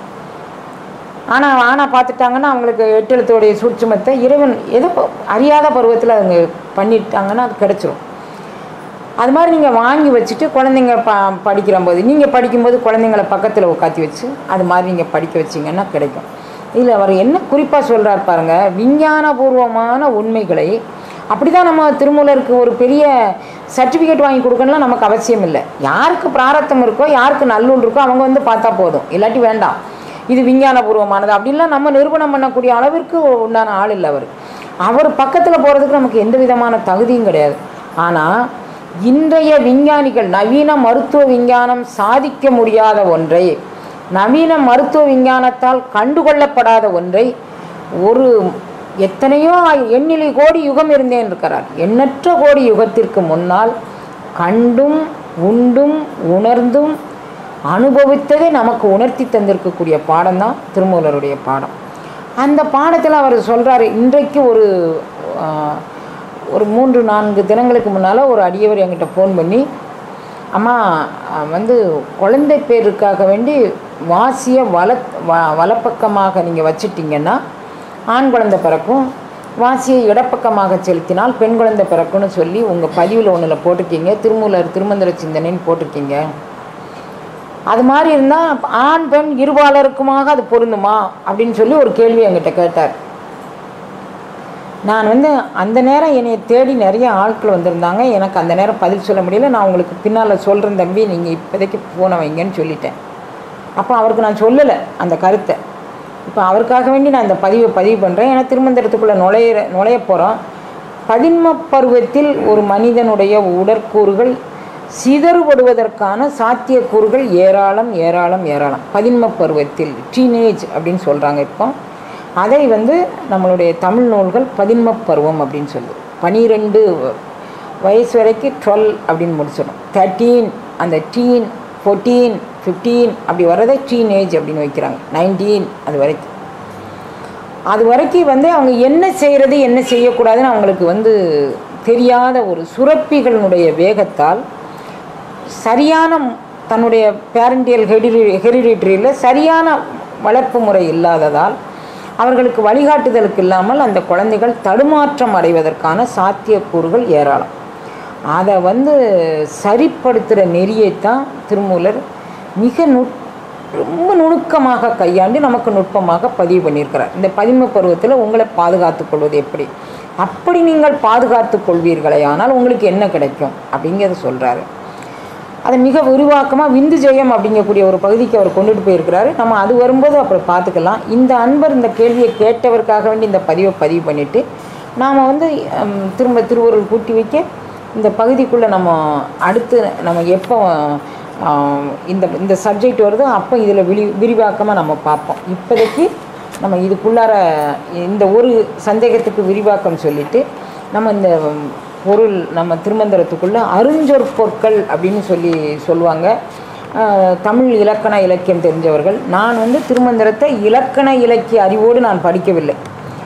ஆனால் ஆனால் பார்த்துட்டாங்கன்னா அவங்களுக்கு எட்டெழுத்தோடைய சூட்சுமத்தை இறைவன் ஏதோ ப- அறியாத பருவத்தில் அவங்க பண்ணிட்டாங்கன்னா அது கிடைச்சிரும் அது மாதிரி நீங்கள் வாங்கி வச்சுட்டு குழந்தைங்க ப படிக்கிற போது நீங்கள் படிக்கும்போது குழந்தைங்கள பக்கத்தில் உட்காத்தி வச்சு அது மாதிரி நீங்கள் படிக்க வச்சிங்கன்னா கிடைக்கும் இதில் அவர் என்ன குறிப்பாக சொல்கிறார் பாருங்க விஞ்ஞானபூர்வமான உண்மைகளை அப்படி தான் நம்ம திருமூலருக்கு ஒரு பெரிய சர்டிஃபிகேட் வாங்கி கொடுக்கணும்லாம் நமக்கு அவசியம் இல்லை யாருக்கு பிராரத்தம் இருக்கோ யாருக்கு நல்லுள் இருக்கோ அவங்க வந்து பார்த்தா போதும் இல்லாட்டி வேண்டாம் இது விஞ்ஞானபூர்வமானது அப்படின்லாம் நம்ம நிரூபணம் பண்ணக்கூடிய அளவிற்கு உண்டான ஆள் இல்லை அவர் அவர் பக்கத்தில் போகிறதுக்கு நமக்கு எந்த விதமான தகுதியும் கிடையாது ஆனால் இன்றைய விஞ்ஞானிகள் நவீன மருத்துவ விஞ்ஞானம் சாதிக்க முடியாத ஒன்றை நவீன மருத்துவ விஞ்ஞானத்தால் கண்டுகொள்ளப்படாத ஒன்றை ஒரு எத்தனையோ ஆயி- எண்ணிலி கோடி யுகம் இருந்தேன் இருக்கிறார் எண்ணற்ற கோடி யுகத்திற்கு முன்னால் கண்டும் உண்டும் உணர்ந்தும் அனுபவித்ததை நமக்கு உணர்த்தி தந்திருக்கக்கூடிய பாடம் தான் திருமூலருடைய பாடம் அந்த பாடத்தில் அவர் சொல்கிறாரு இன்றைக்கு ஒரு ஆஹ், ஒரு மூன்று நான்கு தினங்களுக்கு முன்னால் ஒரு அடியவர் என்கிட்ட ஃபோன் பண்ணி அம்மா அஹ், வந்து குழந்தை பேருக்காக வேண்டி வாசியை வல வ வலப்பக்கமாக நீங்கள் வச்சிட்டிங்கன்னா ஆண் குழந்தை பிறக்கும் வாசியை இடப்பக்கமாக செலுத்தினால் பெண் குழந்தை பிறக்கும்னு சொல்லி உங்கள் பதிவில் ஒன்றில் போட்டிருக்கீங்க திருமூலர் திருமந்திர சிந்தனைன்னு போட்டிருக்கீங்க அது மாதிரி இருந்தால் ஆண் பெண் இருபாலருக்குமாக அது பொருந்துமா அப்படின்னு சொல்லி ஒரு கேள்வி என்கிட்ட கேட்டார் நான் வந்து அந்த நேரம் என்னை தேடி நிறைய ஆட்கள் வந்திருந்தாங்க எனக்கு அந்த நேரம் பதில் சொல்ல முடியல நான் உங்களுக்கு பின்னால் சொல்கிறேன் தம்பி நீங்கள் இப்போதைக்கு போன வைங்கன்னு சொல்லிட்டேன் அப்போ அவருக்கு நான் சொல்லலை அந்த கருத்தை இப்போ அவருக்காக வேண்டி நான் இந்த பதிவை பதிவு பண்ணுறேன் ஏன்னா திருமந்திரத்துக்குள்ளே நுழையிற நுழைய போகிறோம் பதின்ம பருவத்தில் ஒரு மனிதனுடைய உடற்கூறுகள் சிதறுபடுவதற்கான சாத்தியக்கூறுகள் ஏராளம் ஏராளம் ஏராளம் பதின்ம பருவத்தில் டீனேஜ் அப்படின்னு சொல்கிறாங்க இப்போ அதை வந்து நம்மளுடைய தமிழ் நூல்கள் பதின்ம பருவம் அப்படின்னு சொல்லுது பனிரெண்டு வயசு வரைக்கும் டுவெல் அப்படின்னு முடிச்சிடும் தேர்ட்டீன் அந்த டீன் ஃபோர்டீன் ஃபிஃப்டீன் அப்படி வர்றதை டீனேஜ் அப்படின்னு வைக்கிறாங்க நைன்டீன் அது வரைக்கும் அது வரைக்கும் வந்து அவங்க என்ன செய்கிறது என்ன செய்யக்கூடாதுன்னு அவங்களுக்கு வந்து தெரியாத ஒரு சுரப்பிகளினுடைய வேகத்தால் சரியான ம்- தன்னுடைய பேரண்டியல் ஹெரிடி ஹெரிடிட்டரியில் சரியான வளர்ப்பு முறை இல்லாததால் அவர்களுக்கு வழிகாட்டுதலுக்கு இல்லாமல் அந்த குழந்தைகள் தடுமாற்றம் அடைவதற்கான சாத்தியக்கூறுகள் ஏராளம் அதை வந்து சரிப்படுத்துகிற நெறியைத்தான் திருமூலர் மிக நுட் ரொம்ப நுணுக்கமாக கையாண்டு நமக்கு நுட்பமாக பதிவு பண்ணியிருக்கிறார் இந்த பதின்ம பருவத்தில் உங்களை பாதுகாத்துக் கொள்வது எப்படி அப்படி நீங்கள் பாதுகாத்துக் கொள்வீர்களே ஆனால் உங்களுக்கு என்ன கிடைக்கும் அப்படிங்கிறத சொல்கிறாரு அதை மிக விரிவாக்கமாக விந்து ஜெயம் அப்படிங்கக்கூடிய ஒரு பகுதிக்கு அவர் கொண்டுட்டு போயிருக்கிறாரு நம்ம அது வரும்போது அப்புறம் பார்த்துக்கலாம் இந்த அன்பர் இந்த கேள்வியை கேட்டவருக்காக வேண்டி இந்த பதிவை பதிவு பண்ணிவிட்டு நாம் வந்து ஹம், திரும்ப திருவருள் கூட்டி வைக்க இந்த பகுதிக்குள்ளே நம்ம அடுத்து நம்ம எப்போ ஆஹ், இந்த இந்த சப்ஜெக்ட் வருது அப்போ இதில் விரி விரிவாக்கமாக நம்ம பார்ப்போம் இப்போதைக்கு நம்ம இதுக்குள்ளார இந்த ஒரு சந்தேகத்துக்கு விரிவாக்கம் சொல்லிட்டு நம்ம இந்த பொருள் நம்ம திருமந்திரத்துக்குள்ள அருஞ்சொற்பொருட்கள் அப்படின்னு சொல்லி சொல்லுவாங்க ஆஹ், தமிழ் இலக்கண இலக்கியம் தெரிஞ்சவர்கள் நான் வந்து திருமந்திரத்தை இலக்கண இலக்கிய அறிவோடு நான் படிக்கவில்லை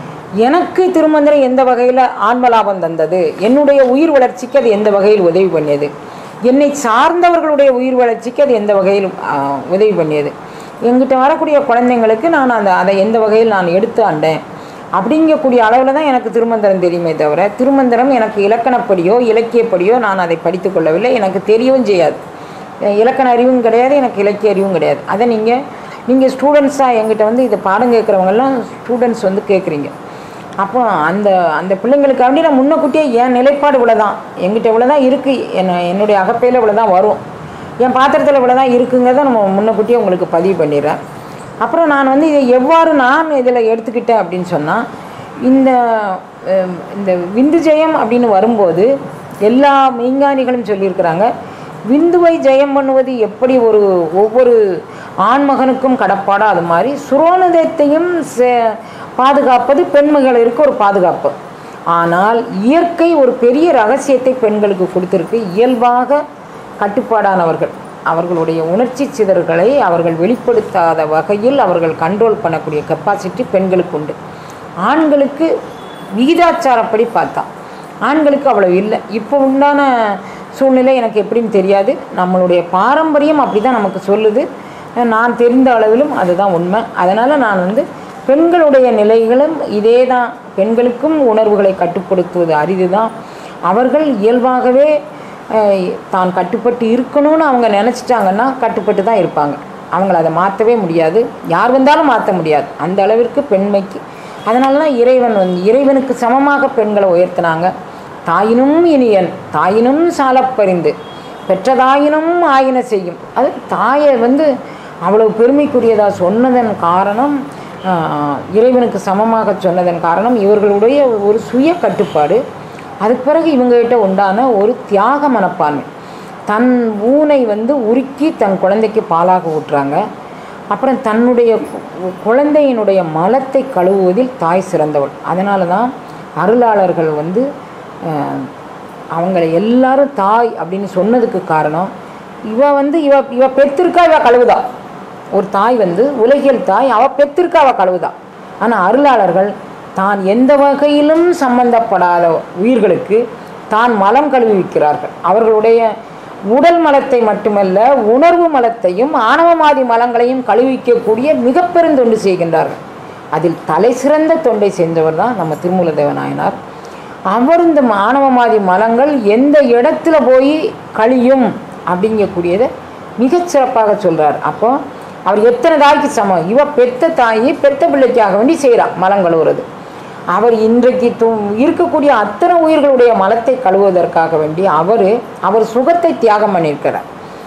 எனக்கு திருமந்திரம் எந்த வகையில் ஆன்மலாபம் தந்தது என்னுடைய உயிர் வளர்ச்சிக்கு அது எந்த வகையில் உதவி பண்ணியது என்னை சார்ந்தவர்களுடைய உயிர் வளர்ச்சிக்கு அது எந்த வகையில் ஆ, உதவி பண்ணியது எங்கிட்ட வரக்கூடிய குழந்தைங்களுக்கு நான் அந்த அதை எந்த வகையில் நான் எடுத்து ஆண்டேன் அப்படிங்கக்கூடிய அளவில் தான் எனக்கு திருமந்திரம் தெரியுமே தவிர திருமந்திரம் எனக்கு இலக்கணப்படியோ இலக்கியப்படியோ நான் அதை படித்து கொள்ளவில்லை எனக்கு தெரியவும் செய்யாது அஹ் இலக்கண அறிவும் கிடையாது எனக்கு இலக்கிய அறிவும் கிடையாது அதை நீங்கள் நீங்கள் ஸ்டூடெண்ட்ஸாக எங்கிட்ட வந்து இதை பாடம் கேட்குறவங்கெல்லாம் ஸ்டூடெண்ட்ஸ் வந்து கேட்குறீங்க அப்போ அந்த அந்த பிள்ளைங்களுக்காண்டி நான் முன்னக்கூட்டியே என் நிலைப்பாடு இவ்வளோ தான் எங்கிட்ட இவ்வளோ தான் இருக்குது என்ன என்னுடைய அகப்பையில் இவ்வளோ தான் வரும் என் பாத்திரத்தில் இவ்வளோ தான் இருக்குங்கிறத நம்ம முன்னக்கூட்டியே உங்களுக்கு பதிவு பண்ணிடுறேன் அப்புறம் நான் வந்து இதை எவ்வாறு நான் இதில் எடுத்துக்கிட்டேன் அப்படின்னு சொன்னால் இந்த அஹ், இந்த விந்து ஜெயம் அப்படின்னு வரும்போது எல்லா மெய்ஞானிகளும் சொல்லியிருக்கிறாங்க விந்துவை ஜெயம் பண்ணுவது எப்படி ஒரு ஒவ்வொரு ஆண்மகனுக்கும் கடப்பாடோ அது மாதிரி சுரோனதத்தையும் சே- பாதுகாப்பது பெண்மகளிருக்கு ஒரு பாதுகாப்பு ஆனால் இயற்கை ஒரு பெரிய ரகசியத்தை பெண்களுக்கு கொடுத்திருக்கு இயல்பாக கட்டுப்பாடானவர்கள் அவர்களுடைய உணர்ச்சி சிதறல்களை அவர்கள் வெளிப்படுத்தாத வகையில் அவர்கள் கண்ட்ரோல் பண்ணக்கூடிய கெப்பாசிட்டி பெண்களுக்கு உண்டு ஆண்களுக்கு விகிதாச்சாரப்படி பார்த்தா ஆண்களுக்கு அவ்வளவு இல்லை இப்போ உண்டான சூழ்நிலை எனக்கு எப்படின்னு தெரியாது நம்மளுடைய பாரம்பரியம் அப்படி தான் நமக்கு சொல்லுது நான் தெரிந்த அளவிலும் அதுதான் உண்மை அதனால் நான் வந்து பெண்களுடைய நிலைகளும் இதே தான் பெண்களுக்கும் உணர்வுகளை கட்டுப்படுத்துவது அரிது தான் அவர்கள் இயல்பாகவே அஹ், தான் கட்டுப்பட்டு இருக்கணும்னு அவங்க நினச்சிட்டாங்கன்னா கட்டுப்பட்டு தான் இருப்பாங்க அவங்கள அதை மாற்றவே முடியாது யார் வந்தாலும் மாற்ற முடியாது அந்த அளவிற்கு பெண்மைக்கு அதனால தான் இறைவன் வந்து இறைவனுக்கு சமமாக பெண்களை உயர்த்தினாங்க தாயினும் இனியன் தாயினும் சாலப்பறிந்து பெற்றதாயினும் ஆயின செய்யும் அது தாயை வந்து அவ்வளவு பெருமைக்குரியதாக சொன்னதன் காரணம் ஆஹ், இறைவனுக்கு சமமாக சொன்னதன் காரணம் இவர்களுடைய ஒரு சுய கட்டுப்பாடு அதுக்கு பிறகு இவங்ககிட்ட உண்டான ஒரு தியாக மனப்பான்மை தன் ஊனை வந்து உருக்கி தன் குழந்தைக்கு பாலாக ஊட்டுறாங்க அப்புறம் தன்னுடைய கு- குழந்தையினுடைய மலத்தை கழுவுவதில் தாய் சிறந்தவள் அதனால தான் அருளாளர்கள் வந்து அஹ், அவங்கள எல்லாரும் தாய் அப்படின்னு சொன்னதுக்கு காரணம் இவ வந்து இவ இவ பெத்திருக்கா இவ கழுவுதா ஒரு தாய் வந்து உலகியல் தாய் அவ பெத்திருக்கா அவ கழுவுதா ஆனால் அருளாளர்கள் தான் எந்த வகையிலும் சம்பந்தப்படாத உயிர்களுக்கு தான் மலம் கழுவிக்கிறார்கள் அவர்களுடைய உடல் மலத்தை மட்டுமல்ல உணர்வு மலத்தையும் ஆணவமாதி மலங்களையும் கழுவிக்கக்கூடிய மிக பெருந்தொண்டு செய்கின்றார்கள் அதில் தலை சிறந்த தொண்டை செஞ்சவர் தான் நம்ம திருமூல தேவநாயனார் அவர் இந்த ஆணவமாதி மலங்கள் எந்த இடத்துல போய் கழியும் அப்படிங்கக்கூடியதை மிகச் சிறப்பாக சொல்றார் அப்போ அவர் எத்தனை தாய்க்கு சமம் இவ பெத்த தாயி பெத்த பிள்ளைக்காக வேண்டி செய்கிறா மலம் கழுவுறது அவர் இன்றைக்கு து இருக்கக்கூடிய அத்தனை உயிர்களுடைய மலத்தை கழுவுவதற்காக வேண்டி அவர் அவர் சுகத்தை தியாகம் பண்ணியிருக்கிறார்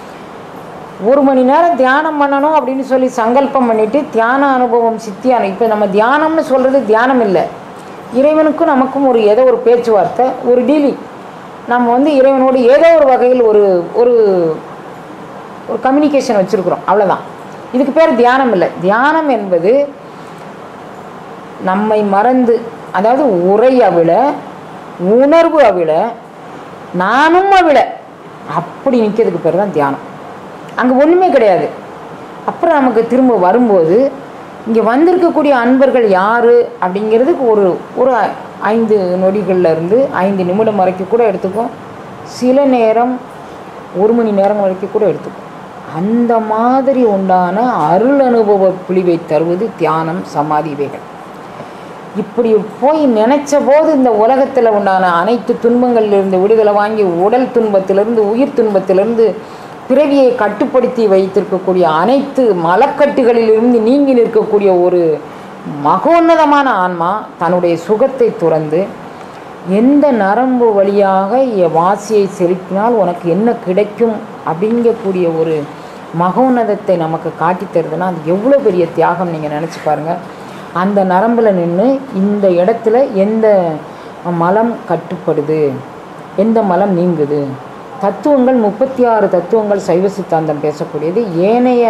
ஒரு மணி நேரம் தியானம் பண்ணணும் அப்படின்னு சொல்லி சங்கல்பம் பண்ணிட்டு தியான அனுபவம் சித்தியான இப்போ நம்ம தியானம்னு சொல்கிறது தியானம் இல்லை இறைவனுக்கும் நமக்கும் ஒரு ஏதோ ஒரு பேச்சுவார்த்தை ஒரு டீலிங் நம்ம வந்து இறைவனோடு ஏதோ ஒரு வகையில் ஒரு ஒரு ஒரு கம்யூனிகேஷன் வச்சுருக்குறோம் அவ்வளோதான் இதுக்கு பேர் தியானம் இல்லை தியானம் என்பது நம்மை மறந்து அதாவது உரை அவிழ உணர்வு அவிழ நானும் அவிழ அப்படி நிற்கிறதுக்கு பேர் தான் தியானம் அங்கே ஒன்றுமே கிடையாது அப்புறம் நமக்கு திரும்ப வரும்போது இங்கே வந்திருக்கக்கூடிய அன்பர்கள் யார் அப்படிங்கிறதுக்கு ஒரு ஒரு ஐந்து நொடிகள்ல இருந்து ஐந்து நிமிடம் வரைக்கும் கூட எடுத்துக்கும் சில நேரம் ஒரு மணி நேரம் வரைக்கும் கூட எடுத்துக்கும் அந்த மாதிரி உண்டான அருள் அனுபவ பிழிவை தருவது தியானம் சமாதி இவைகள் இப்படி போய் நினைச்ச போது இந்த உலகத்தில் உண்டான அனைத்து துன்பங்களிலிருந்து விடுதலை வாங்கி உடல் துன்பத்திலிருந்து உயிர் துன்பத்திலிருந்து பிறவியை கட்டுப்படுத்தி வைத்திருக்கக்கூடிய அனைத்து மலக்கட்டுகளிலிருந்து நீங்கி நிற்கக்கூடிய ஒரு மகோன்னதமான ஆன்மா தன்னுடைய சுகத்தை துறந்து எந்த நரம்பு வழியாக என் வாசியை செலுத்தினால் உனக்கு என்ன கிடைக்கும் அப்படிங்கக்கூடிய ஒரு மகோன்னதத்தை நமக்கு காட்டித் தருதுன்னா அது எவ்வளோ பெரிய தியாகம் நீங்கள் நினச்சி பாருங்கள் அந்த நரம்பில் நின்று இந்த இடத்துல எந்த மலம் கட்டுப்படுது எந்த மலம் நீங்குது தத்துவங்கள் முப்பத்தி ஆறு தத்துவங்கள் சைவ சித்தாந்தம் பேசக்கூடியது ஏனைய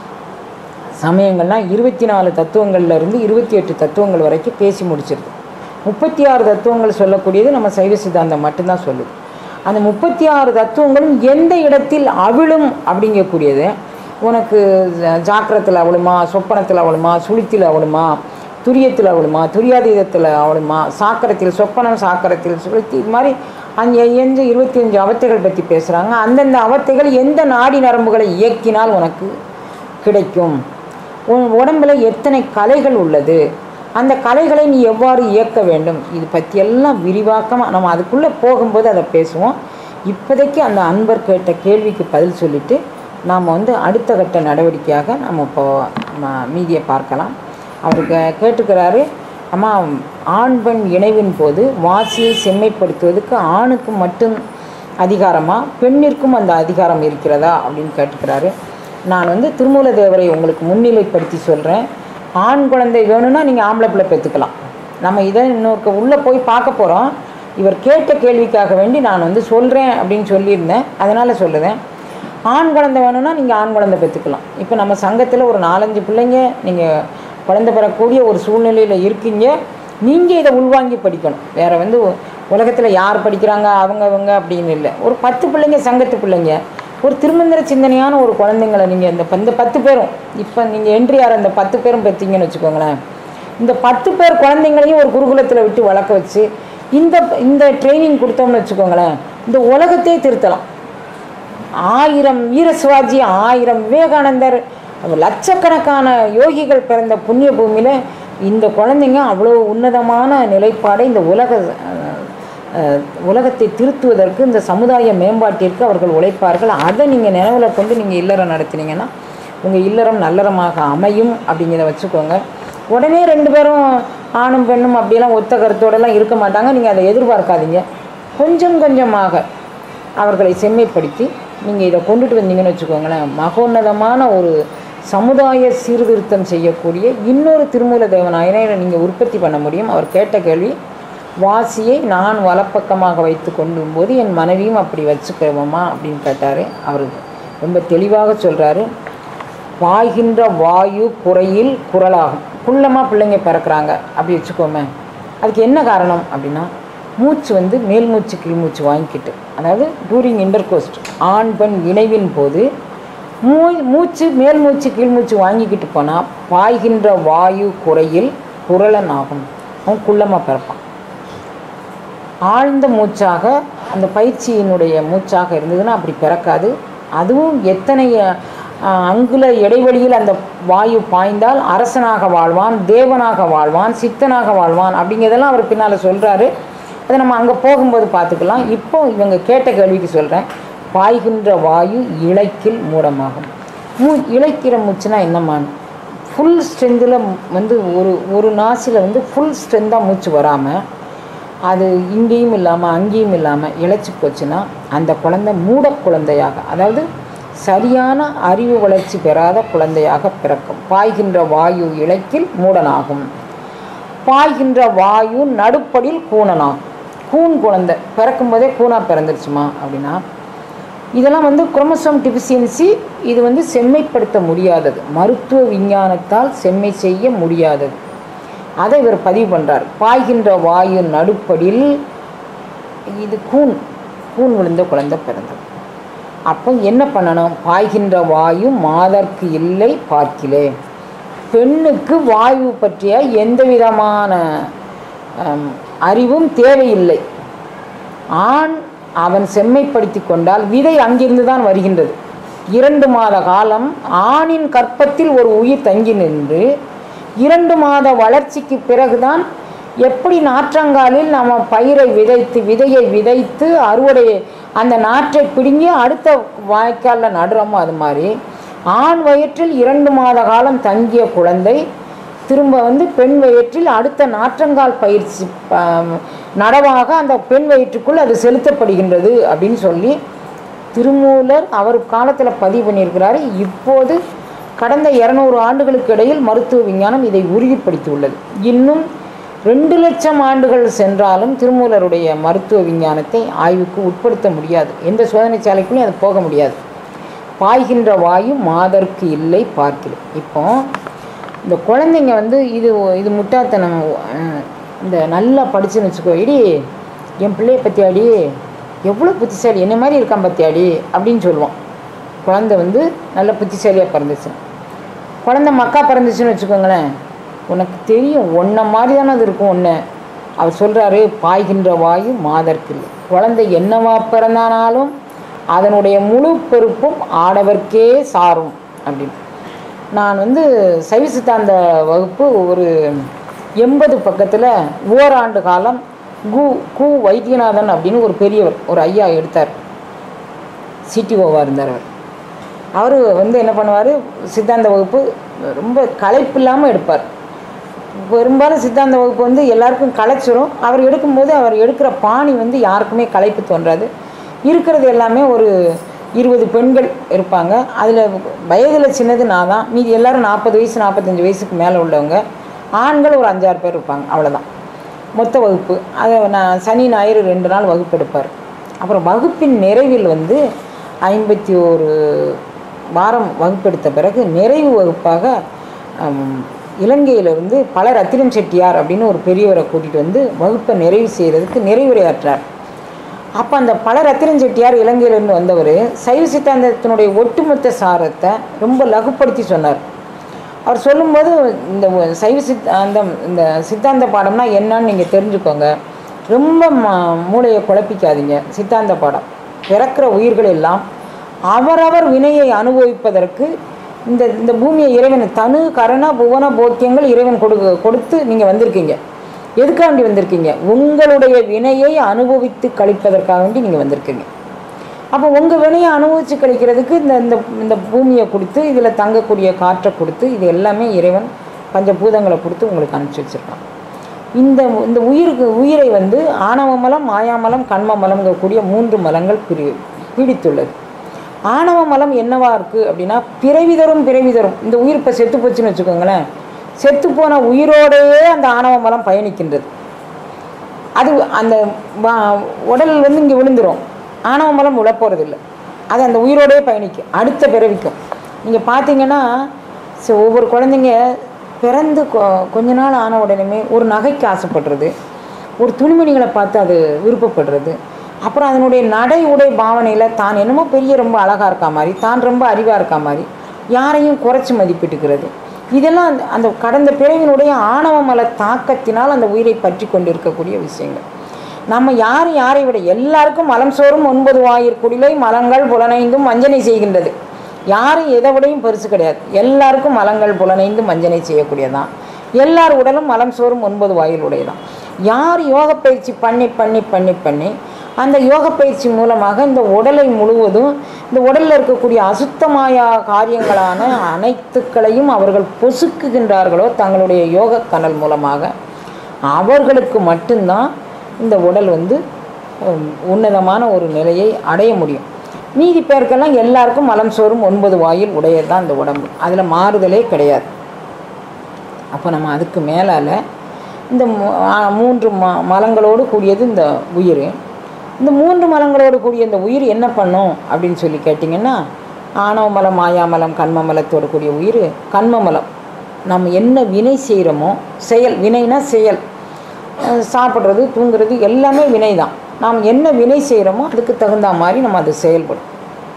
சமயங்கள்லாம் இருபத்தி நாலு தத்துவங்கள்ல இருந்து இருபத்தி எட்டு தத்துவங்கள் வரைக்கும் பேசி முடிச்சிருது முப்பத்தி ஆறு தத்துவங்கள் சொல்லக்கூடியது நம்ம சைவ சித்தாந்தம் மட்டும்தான் சொல்லுது அந்த முப்பத்தி ஆறு தத்துவங்களும் எந்த இடத்தில் அவிழும் அப்படிங்கக்கூடியது உனக்கு ஜ- ஜாக்கிரத்தில் அவளுமா சொப்பனத்தில் அவளுமா சுளுத்தில் அவளுமா துரியத்தில் அவளுமா துரியாதீதத்தில் அவளுமா சாக்கரத்தில் சொப்பனம் சாக்கரத்தில் சுளுத்தி இது மாதிரி அங்கே எந்த இருபத்தி அஞ்சு அவத்தைகள் பற்றி பேசுகிறாங்க அந்தந்த அவத்தைகள் எந்த நாடி நரம்புகளை இயக்கினால் உனக்கு கிடைக்கும் உன் உடம்புல எத்தனை கலைகள் உள்ளது அந்த கலைகளை நீ எவ்வாறு இயக்க வேண்டும் இது பற்றியெல்லாம் விரிவாக்கமாக நம்ம அதுக்குள்ளே போகும்போது அதை பேசுவோம் இப்போதைக்கு அந்த அன்பர் கேட்ட கேள்விக்கு பதில் சொல்லிட்டு நாம் வந்து அடுத்த கட்ட நடவடிக்கையாக நம்ம இப்போ ம- மீதியை பார்க்கலாம் அவர் கே கேட்டுக்கிறாரு அம்மா ஆண் பெண் இணைவின் போது வாசியை செம்மைப்படுத்துவதற்கு ஆணுக்கு மட்டும் அதிகாரமா பெண்ணிற்கும் அந்த அதிகாரம் இருக்கிறதா அப்படின்னு கேட்டுக்கிறாரு நான் வந்து திருமூல தேவரை உங்களுக்கு முன்னிலைப்படுத்தி சொல்கிறேன் ஆண் குழந்தை வேணும்னா நீங்கள் ஆம்பளை பிள்ளை பெற்றுக்கலாம் நம்ம இதை இன்னொரு உள்ளே போய் பார்க்க போகிறோம் இவர் கேட்ட கேள்விக்காக வேண்டி நான் வந்து சொல்கிறேன் அப்படின்னு சொல்லியிருந்தேன் அதனால் சொல்லுதேன் ஆண் குழந்தை வேணும்னா நீங்கள் ஆண் குழந்தை பெற்றுக்கலாம் இப்போ நம்ம சங்கத்தில் ஒரு நாலஞ்சு பிள்ளைங்க நீங்கள் குழந்தை பெறக்கூடிய ஒரு சூழ்நிலையில் இருக்கீங்க நீங்கள் இதை உள்வாங்கி படிக்கணும் வேறு வந்து உலகத்தில் யார் படிக்கிறாங்க அவங்க அவங்க அப்படின்னு இல்லை ஒரு பத்து பிள்ளைங்க சங்கத்து பிள்ளைங்க ஒரு திருமந்திர சிந்தனையான ஒரு குழந்தைங்களை நீங்கள் இந்த ப- இந்த பத்து பேரும் இப்போ நீங்கள் என்ட்ரி ஆகிற அந்த பத்து பேரும் பெற்றீங்கன்னு வச்சுக்கோங்களேன் இந்த பத்து பேர் குழந்தைங்களையும் ஒரு குருகுலத்தில் விட்டு வளர்க்க வச்சு இந்த இந்த ட்ரைனிங் கொடுத்தோம்னு வச்சுக்கோங்களேன் இந்த உலகத்தையே திருத்தலாம் ஆயிரம் வீர சிவாஜி ஆயிரம் விவேகானந்தர் லட்சக்கணக்கான யோகிகள் பிறந்த புண்ணிய பூமியில் இந்த குழந்தைங்க அவ்வளோ உன்னதமான நிலைப்பாடை இந்த உலக அஹ், அஹ், உலகத்தை திருத்துவதற்கு இந்த சமுதாய மேம்பாட்டிற்கு அவர்கள் உழைப்பார்கள் அதை நீங்கள் நினைவில் கொண்டு நீங்கள் இல்லறம் நடத்தினீங்கன்னா உங்கள் இல்லறம் நல்லறமாக அமையும் அப்படிங்கிறத வச்சுக்கோங்க உடனே ரெண்டு பேரும் ஆணும் பெண்ணும் அப்படியெல்லாம் ஒத்த கருத்தோடலாம் இருக்க மாட்டாங்க நீங்கள் அதை எதிர்பார்க்காதீங்க கொஞ்சம் கொஞ்சமாக அவர்களை செம்மைப்படுத்தி நீங்கள் இதை கொண்டுட்டு வந்தீங்கன்னு வச்சுக்கோங்களேன் மகோன்னதமான ஒரு சமுதாய சீர்திருத்தம் செய்யக்கூடிய இன்னொரு திருமூல தேவநாயனை நீங்கள் உற்பத்தி பண்ண முடியும் அவர் கேட்ட கேள்வி வாசியை நான் வலப்பக்கமாக வைத்து கொண்டும் போது என் மனைவியும் அப்படி வச்சுக்கிறோமா அப்படின்னு கேட்டார் அவர் ரொம்ப தெளிவாக சொல்கிறாரு பாய்கின்ற வாயு குறையில் குரலாகும் குள்ளமாக பிள்ளைங்க பிறக்கிறாங்க அப்படி வச்சுக்கோமே அதுக்கு என்ன காரணம் அப்படின்னா மூச்சு வந்து மேல் மூச்சு கீழ் மூச்சு வாங்கிக்கிட்டு அதாவது டூரிங் இன்டர்கோஸ்ட் ஆண் பெண் இணைவின் போது மூ மூச்சு மேல் மூச்சு கீழ் மூச்சு வாங்கிக்கிட்டு போனால் பாய்கின்ற வாயு குறையில் குரலன் ஆகும் அவன் குள்ளமாக பிறப்பான் ஆழ்ந்த மூச்சாக அந்த பயிற்சியினுடைய மூச்சாக இருந்ததுன்னா அப்படி பிறக்காது அதுவும் எத்தனை அஹ், அங்குல இடைவெளியில் அந்த வாயு பாய்ந்தால் அரசனாக வாழ்வான் தேவனாக வாழ்வான் சித்தனாக வாழ்வான் அப்படிங்கிறதெல்லாம் அவர் பின்னால் சொல்கிறாரு அதை நம்ம அங்கே போகும்போது பார்த்துக்கலாம் இப்போ இவங்க கேட்ட கேள்விக்கு சொல்கிறேன் பாய்கின்ற வாயு இழைக்கில் மூடமாகும் மூ இழைக்கிற மூச்சுனா என்னம்மான் ஃபுல் ஸ்ட்ரென்த்தில் வந்து ஒரு ஒரு நாசில் வந்து ஃபுல் ஸ்ட்ரென்த்தாக மூச்சு வராமல் அது இங்கேயும் இல்லாமல் அங்கேயும் இல்லாமல் இழைச்சி போச்சுன்னா அந்த குழந்தை மூட குழந்தையாக அதாவது சரியான அறிவு வளர்ச்சி பெறாத குழந்தையாக பிறக்கும் பாய்கின்ற வாயு இழைக்கில் மூடனாகும் பாய்கின்ற வாயு நடுப்படில் கூணனாகும் கூன் குழந்தை பிறக்கும்போதே கூனா பிறந்துருச்சுமா அப்படின்னா இதெல்லாம் வந்து குரோமோசோம் டிஃபிஷியன்சி இது வந்து செம்மைப்படுத்த முடியாதது மருத்துவ விஞ்ஞானத்தால் செம்மை செய்ய முடியாதது அதை இவர் பதிவு பண்ணுறார் பாய்கின்ற வாயு நடுப்படில் இது கூன் கூன் விழுந்த குழந்தை பிறந்தது அப்போ என்ன பண்ணணும் பாய்கின்ற வாயு மாதர்க்கு இல்லை பார்க்கிலே பெண்ணுக்கு வாயு பற்றிய எந்த விதமான அம், அறிவும் தேவையில்லை ஆண் அவன் செம்மைப்படுத்தி கொண்டால் விதை அங்கிருந்து தான் வருகின்றது இரண்டு மாத காலம் ஆணின் கற்பத்தில் ஒரு உயிர் தங்கி நின்று இரண்டு மாத வளர்ச்சிக்கு பிறகுதான் எப்படி நாற்றங்காலில் நம்ம பயிரை விதைத்து விதையை விதைத்து அறுவடை அந்த நாற்றை பிடுங்கி அடுத்த வாய்க்காலில் நடுறோமோ அது மாதிரி ஆண் வயிற்றில் இரண்டு மாத காலம் தங்கிய குழந்தை திரும்ப வந்து பெண் வயிற்றில் அடுத்த நாற்றங்கால் பயிற்சி ப- நடவாக அந்த பெண் வயிற்றுக்குள் அது செலுத்தப்படுகின்றது அப்படின்னு சொல்லி திருமூலர் அவர் காலத்தில் பதிவு பண்ணியிருக்கிறாரு இப்போது கடந்த இரநூறு ஆண்டுகளுக்கு இடையில் மருத்துவ விஞ்ஞானம் இதை உறுதிப்படுத்தி உள்ளது இன்னும் ரெண்டு லட்சம் ஆண்டுகள் சென்றாலும் திருமூலருடைய மருத்துவ விஞ்ஞானத்தை ஆய்வுக்கு உட்படுத்த முடியாது எந்த சோதனை சாலைக்குள்ளேயும் அது போக முடியாது பாய்கின்ற வாயு மாதர்க்கு இல்லை பார்க்கிறேன் இப்போ இந்த குழந்தைங்க வந்து இது இது முட்டாத்தனம் அஹ், இந்த நல்லா படிச்சுன்னு வச்சுக்கோ இடி என் பிள்ளைய பற்றியாடி எவ்வளோ புத்திசாலி என்ன மாதிரி இருக்கான் பத்தியாடி அப்படின்னு சொல்லுவான் குழந்தை வந்து நல்ல புத்திசாலியாக பிறந்துச்சு குழந்தை மக்கா பிறந்துச்சுன்னு வச்சுக்கோங்களேன் உனக்கு தெரியும் ஒன்றை மாதிரி தானே அது இருக்கும் ஒன்று அவர் சொல்கிறாரு பாய்கின்ற வாயு மாதர்க்கு இல்லை குழந்தை என்னவா பிறந்தானாலும் அதனுடைய முழு பொறுப்பும் ஆடவர்க்கே சாரும் அப்படின்னு நான் வந்து சைவ சித்தாந்த வகுப்பு ஒரு எண்பது பக்கத்தில் ஓராண்டு காலம் கு கு வைத்தியநாதன் அப்படின்னு ஒரு பெரியவர் ஒரு ஐயா எடுத்தார் சிடிஓவாக இருந்தார் அவர் அவர் வந்து என்ன பண்ணுவார் சித்தாந்த வகுப்பு ரொம்ப களைப்பு இல்லாமல் எடுப்பார் பெரும்பாலும் சித்தாந்த வகுப்பு வந்து எல்லாருக்கும் களைச்சிரும் அவர் எடுக்கும்போது அவர் எடுக்கிற பாணி வந்து யாருக்குமே களைப்பு தோன்றாது இருக்கிறது எல்லாமே ஒரு இருபது பெண்கள் இருப்பாங்க அதில் வயதில் சின்னது நான் தான் மீதி எல்லாரும் நாற்பது வயசு நாற்பத்தஞ்சு வயசுக்கு மேலே உள்ளவங்க ஆண்கள் ஒரு அஞ்சாறு பேர் இருப்பாங்க அவ்வளோதான் மொத்த வகுப்பு அதை நான் சனி ஞாயிறு ரெண்டு நாள் வகுப்பு எடுப்பார் அப்புறம் வகுப்பின் நிறைவில் வந்து ஐம்பத்தி ஒரு வாரம் வகுப்பெடுத்த பிறகு நிறைவு வகுப்பாக ஹம், இலங்கையிலிருந்து பல ரத்தினம் செட்டியார் அப்படின்னு ஒரு பெரியவரை கூட்டிகிட்டு வந்து வகுப்பை நிறைவு செய்கிறதுக்கு நிறைவுரையாற்றார் அப்போ அந்த பல ரத்தினம் செட்டியார் இலங்கையிலிருந்து வந்தவர் சைவ சித்தாந்தத்தினுடைய ஒட்டுமொத்த சாரத்தை ரொம்ப லகுப்படுத்தி சொன்னார் அவர் சொல்லும்போது இந்த ஒ- சைவ சித்தாந்தம் இந்த சித்தாந்த பாடம்னா என்னன்னு நீங்கள் தெரிஞ்சுக்கோங்க ரொம்ப ம மூளையை குழப்பிக்காதீங்க சித்தாந்த பாடம் பிறக்கிற உயிர்கள் எல்லாம் அவரவர் வினையை அனுபவிப்பதற்கு இந்த இந்த பூமியை இறைவன் தனு கரண புவன போக்கியங்கள் இறைவன் கொடு கொடுத்து நீங்கள் வந்திருக்கீங்க எதுக்காக வேண்டி வந்திருக்கீங்க உங்களுடைய வினையை அனுபவித்து கழிப்பதற்காக வேண்டி நீங்கள் வந்திருக்கீங்க அப்போ உங்கள் வினையை அனுபவித்து கழிக்கிறதுக்கு இந்த இந்த இந்த பூமியை கொடுத்து இதில் தங்கக்கூடிய காற்றை கொடுத்து இது எல்லாமே இறைவன் பஞ்சபூதங்களை கொடுத்து உங்களுக்கு அனுப்பிச்சி வச்சுருக்கான் இந்த இந்த உயிருக்கு உயிரை வந்து ஆணவ மலம் மாயாமலம் கண்ம மலம்ங்கக்கூடிய மூன்று மலங்கள் பிரி பீடித்துள்ளது ஆணவ மலம் என்னவா இருக்குது அப்படின்னா பிறவி தரும் பிறவி தரும் இந்த உயிர் இப்போ செத்து போச்சுன்னு வச்சுக்கோங்களேன் செத்து போன உயிரோடையே அந்த ஆணவ மலம் பயணிக்கின்றது அது அந்த வா- உடல் வந்து இங்கே விழுந்துரும் ஆணவ மலம் விழப்போகிறதில்ல அது அந்த உயிரோடயே பயணிக்கும் அடுத்த பிறவிக்கும் நீங்கள் பார்த்தீங்கன்னா ச- ஒவ்வொரு குழந்தைங்க பிறந்து கொ- கொஞ்ச நாள் ஆன உடனே ஒரு நகைக்கு ஆசைப்படுறது ஒரு துணிமணிகளை பார்த்து அது விருப்பப்படுறது அப்புறம் அதனுடைய நடை உடை பாவனையில் தான் என்னமோ பெரிய ரொம்ப அழகாக இருக்கா மாதிரி தான் ரொம்ப அறிவாக இருக்கா மாதிரி யாரையும் குறைச்சி மதிப்பிட்டுக்கிறது இதெல்லாம் அந்த- அந்த கடந்த பிறவினுடைய ஆணவ மல தாக்கத்தினால் அந்த உயிரை பற்றி கொண்டு இருக்கக்கூடிய விஷயங்கள் நம்ம யார் யாரை விட எல்லாருக்கும் மலம் சோறும் ஒன்பது வாயிற் குடிலை மலங்கள் புலனைந்தும் வஞ்சனை செய்கின்றது யாரும் எதை விடையும் பெருசு கிடையாது எல்லாருக்கும் மலங்கள் புலனைந்தும் வஞ்சனை செய்யக்கூடியதான் எல்லார் உடலும் மலம் சோறும் ஒன்பது வாயில் உடையதான் யார் யோக பயிற்சி பண்ணி பண்ணி பண்ணி பண்ணி அந்த யோக பயிற்சி மூலமாக இந்த உடலை முழுவதும் இந்த உடலில் இருக்கக்கூடிய அசுத்தமாயா காரியங்களான அனைத்துக்களையும் அவர்கள் பொசுக்குகின்றார்களோ தங்களுடைய யோக கனல் மூலமாக அவர்களுக்கு மட்டும்தான் இந்த உடல் வந்து உம், உன்னதமான ஒரு நிலையை அடைய முடியும் மீதி பேருக்கெல்லாம் எல்லாருக்கும் மலம் சோறும் ஒன்பது வாயில் உடையது தான் இந்த உடம்பு அதில் மாறுதலே கிடையாது அப்போ நம்ம அதுக்கு மேலால் இந்த மூ- ஆ, மூன்று ம மலங்களோடு கூடியது இந்த உயிர் இந்த மூன்று மலங்களோடு கூடிய இந்த உயிர் என்ன பண்ணும் அப்படின்னு சொல்லி கேட்டிங்கன்னா ஆணவ மலம் மாயாமலம் கண்ம மலத்தோடு கூடிய உயிர் கண்ம மலம் நம்ம என்ன வினை செய்கிறோமோ செயல் வினைனா செயல் அஹ் சாப்பிட்றது தூங்குறது எல்லாமே வினை தான் நாம் என்ன வினை செய்கிறோமோ அதுக்கு தகுந்த மாதிரி நம்ம அது செயல்படும்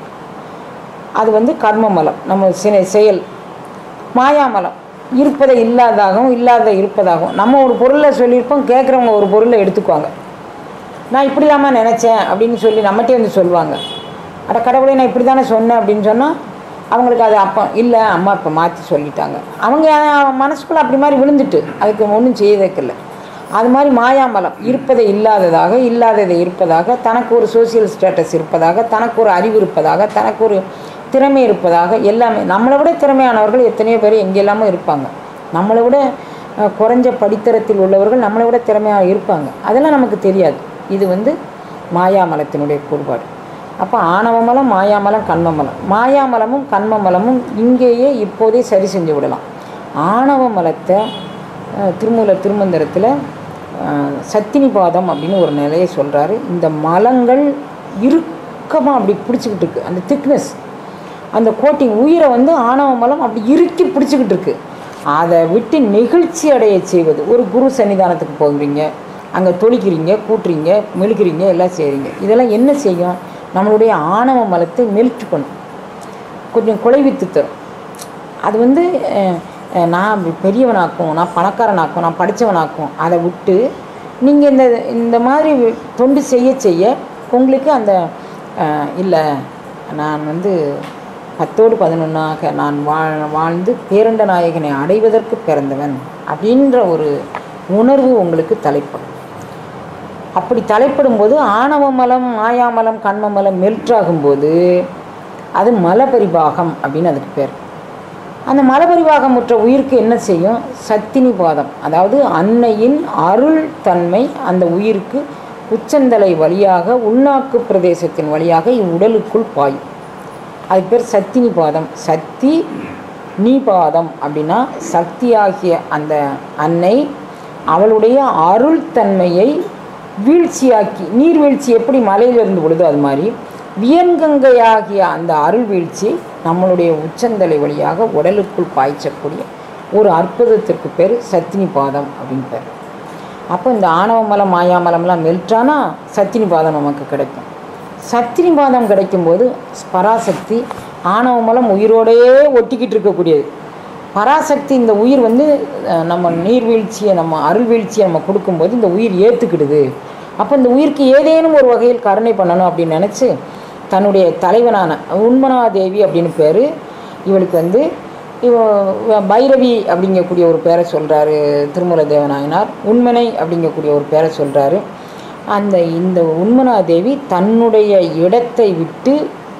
அது வந்து கர்ம மலம் நம்ம சினை செயல் மாயாமலம் இருப்பதை இல்லாததாகவும் இல்லாத இருப்பதாகவும் நம்ம ஒரு பொருளை சொல்லியிருப்போம் கேட்குறவங்க ஒரு பொருளை எடுத்துக்குவாங்க நான் இப்படி நினச்சேன் அப்படின்னு சொல்லி நம்மகிட்டே வந்து சொல்லுவாங்க அட கடவுளே நான் இப்படி தானே சொன்னேன் அப்படின்னு சொன்னால் அவங்களுக்கு அது அப்போ இல்லை அம்மா இப்போ மாற்றி சொல்லிட்டாங்க அவங்க மனசுக்குள்ளே அப்படி மாதிரி விழுந்துட்டு அதுக்கு ஒன்றும் செய்யறதுக்கில்ல அது மாதிரி மாயாமலம் இருப்பதை இல்லாததாக இல்லாததை இருப்பதாக தனக்கு ஒரு சோசியல் ஸ்டேட்டஸ் இருப்பதாக தனக்கு ஒரு அறிவு இருப்பதாக தனக்கு ஒரு திறமை இருப்பதாக எல்லாமே நம்மளை விட திறமையானவர்கள் எத்தனையோ பேர் எங்கெல்லாமோ இருப்பாங்க நம்மளை விட அஹ், குறைஞ்ச படித்தரத்தில் உள்ளவர்கள் நம்மளை விட திறமையாக இருப்பாங்க அதெல்லாம் நமக்கு தெரியாது இது வந்து மாயாமலத்தினுடைய கூறுபாடு அப்போ ஆணவமலம் மாயாமலம் கண்மமலம் மாயாமலமும் கண்மமலமும் இங்கேயே இப்போதே சரி செஞ்சு விடலாம் ஆணவ மலத்தை அஹ், திருமூல திருமந்திரத்தில் அஹ், சத்தினிபாதம் அப்படின்னு ஒரு நிலையை சொல்கிறாரு இந்த மலங்கள் இறுக்கமாக அப்படி பிடிச்சிக்கிட்டு இருக்கு அந்த திக்னஸ் அந்த கோட்டிங் உயிரை வந்து ஆணவ மலம் அப்படி இறுக்கி பிடிச்சிக்கிட்டு இருக்கு அதை விட்டு நெகிழ்ச்சி அடைய செய்வது ஒரு குரு சன்னிதானத்துக்கு போகிறீங்க அங்கே தொளிக்கிறீங்க கூட்டுறீங்க மெழுக்கிறீங்க எல்லாம் செய்கிறீங்க இதெல்லாம் என்ன செய்யும் நம்மளுடைய ஆணவ மலத்தை மெல்ட் பண்ணும் கொஞ்சம் குலைவித்து தரும் அது வந்து அஹ், அஹ், நான் பெரியவனாக்கும் நான் பணக்காரனாக்கும் நான் படித்தவனாக்கும் அதை விட்டு நீங்கள் இந்த இந்த மாதிரி தொண்டு செய்ய செய்ய உங்களுக்கு அந்த இல்லை நான் வந்து பத்தோடு பதினொன்றாக நான் வாழ் வாழ்ந்து பேரண்ட நாயகனை அடைவதற்கு பிறந்தவன் அப்படின்ற ஒரு உணர்வு உங்களுக்கு தலைப்படும் அப்படி தலைப்படும் போது ஆணவ மலம் மாயாமலம் கண்மமலம் மெல்ட் ஆகும்போது அது மலபரிபாகம் அப்படின்னு அதுக்கு பேர் அந்த மலபரிவாகம் முற்ற உயிருக்கு என்ன செய்யும் சத்தினி பாதம் அதாவது அன்னையின் அருள் தன்மை அந்த உயிருக்கு உச்சந்தலை வழியாக உள்நாக்கு பிரதேசத்தின் வழியாக இவ்வுடலுக்குள் பாயும் அதுக்கு பேர் சத்தினி பாதம் சக்தி நீபாதம் அப்படின்னா சக்தியாகிய அந்த அன்னை அவளுடைய அருள் தன்மையை வீழ்ச்சியாக்கி நீர்வீழ்ச்சி எப்படி மலையிலிருந்து விழுதோ அது மாதிரி வியன்கங்கையாகிய அந்த அருள் வீழ்ச்சி நம்மளுடைய உச்சந்தலை வழியாக உடலுக்குள் பாய்ச்சக்கூடிய ஒரு அற்புதத்திற்கு பேர் சத்தினி பாதம் அப்படின்னு பேர் அப்போ இந்த ஆணவ மலம் மாயாமலம்லாம் மெல்ட்டானா சத்தினி பாதம் நமக்கு கிடைக்கும் சத்தினி பாதம் கிடைக்கும்போது பராசக்தி ஆணவ மலம் உயிரோடையே ஒட்டிக்கிட்டு இருக்கக்கூடியது பராசக்தி இந்த உயிர் வந்து அஹ், நம்ம நீர்வீழ்ச்சியை நம்ம அருள் வீழ்ச்சியை நம்ம கொடுக்கும்போது இந்த உயிர் ஏற்றுக்கிடுது அப்போ இந்த உயிருக்கு ஏதேனும் ஒரு வகையில் கருணை பண்ணணும் அப்படின்னு நினச்சி தன்னுடைய தலைவனான உண்மனாதேவி அப்படின்னு பேர் இவளுக்கு வந்து இவ இவ பைரவி அப்படிங்கக்கூடிய ஒரு பேரை சொல்கிறாரு திருமல தேவநாயனார் உண்மனை அப்படிங்கக்கூடிய ஒரு பேரை சொல்கிறாரு அந்த இந்த உண்மனாதேவி தன்னுடைய இடத்தை விட்டு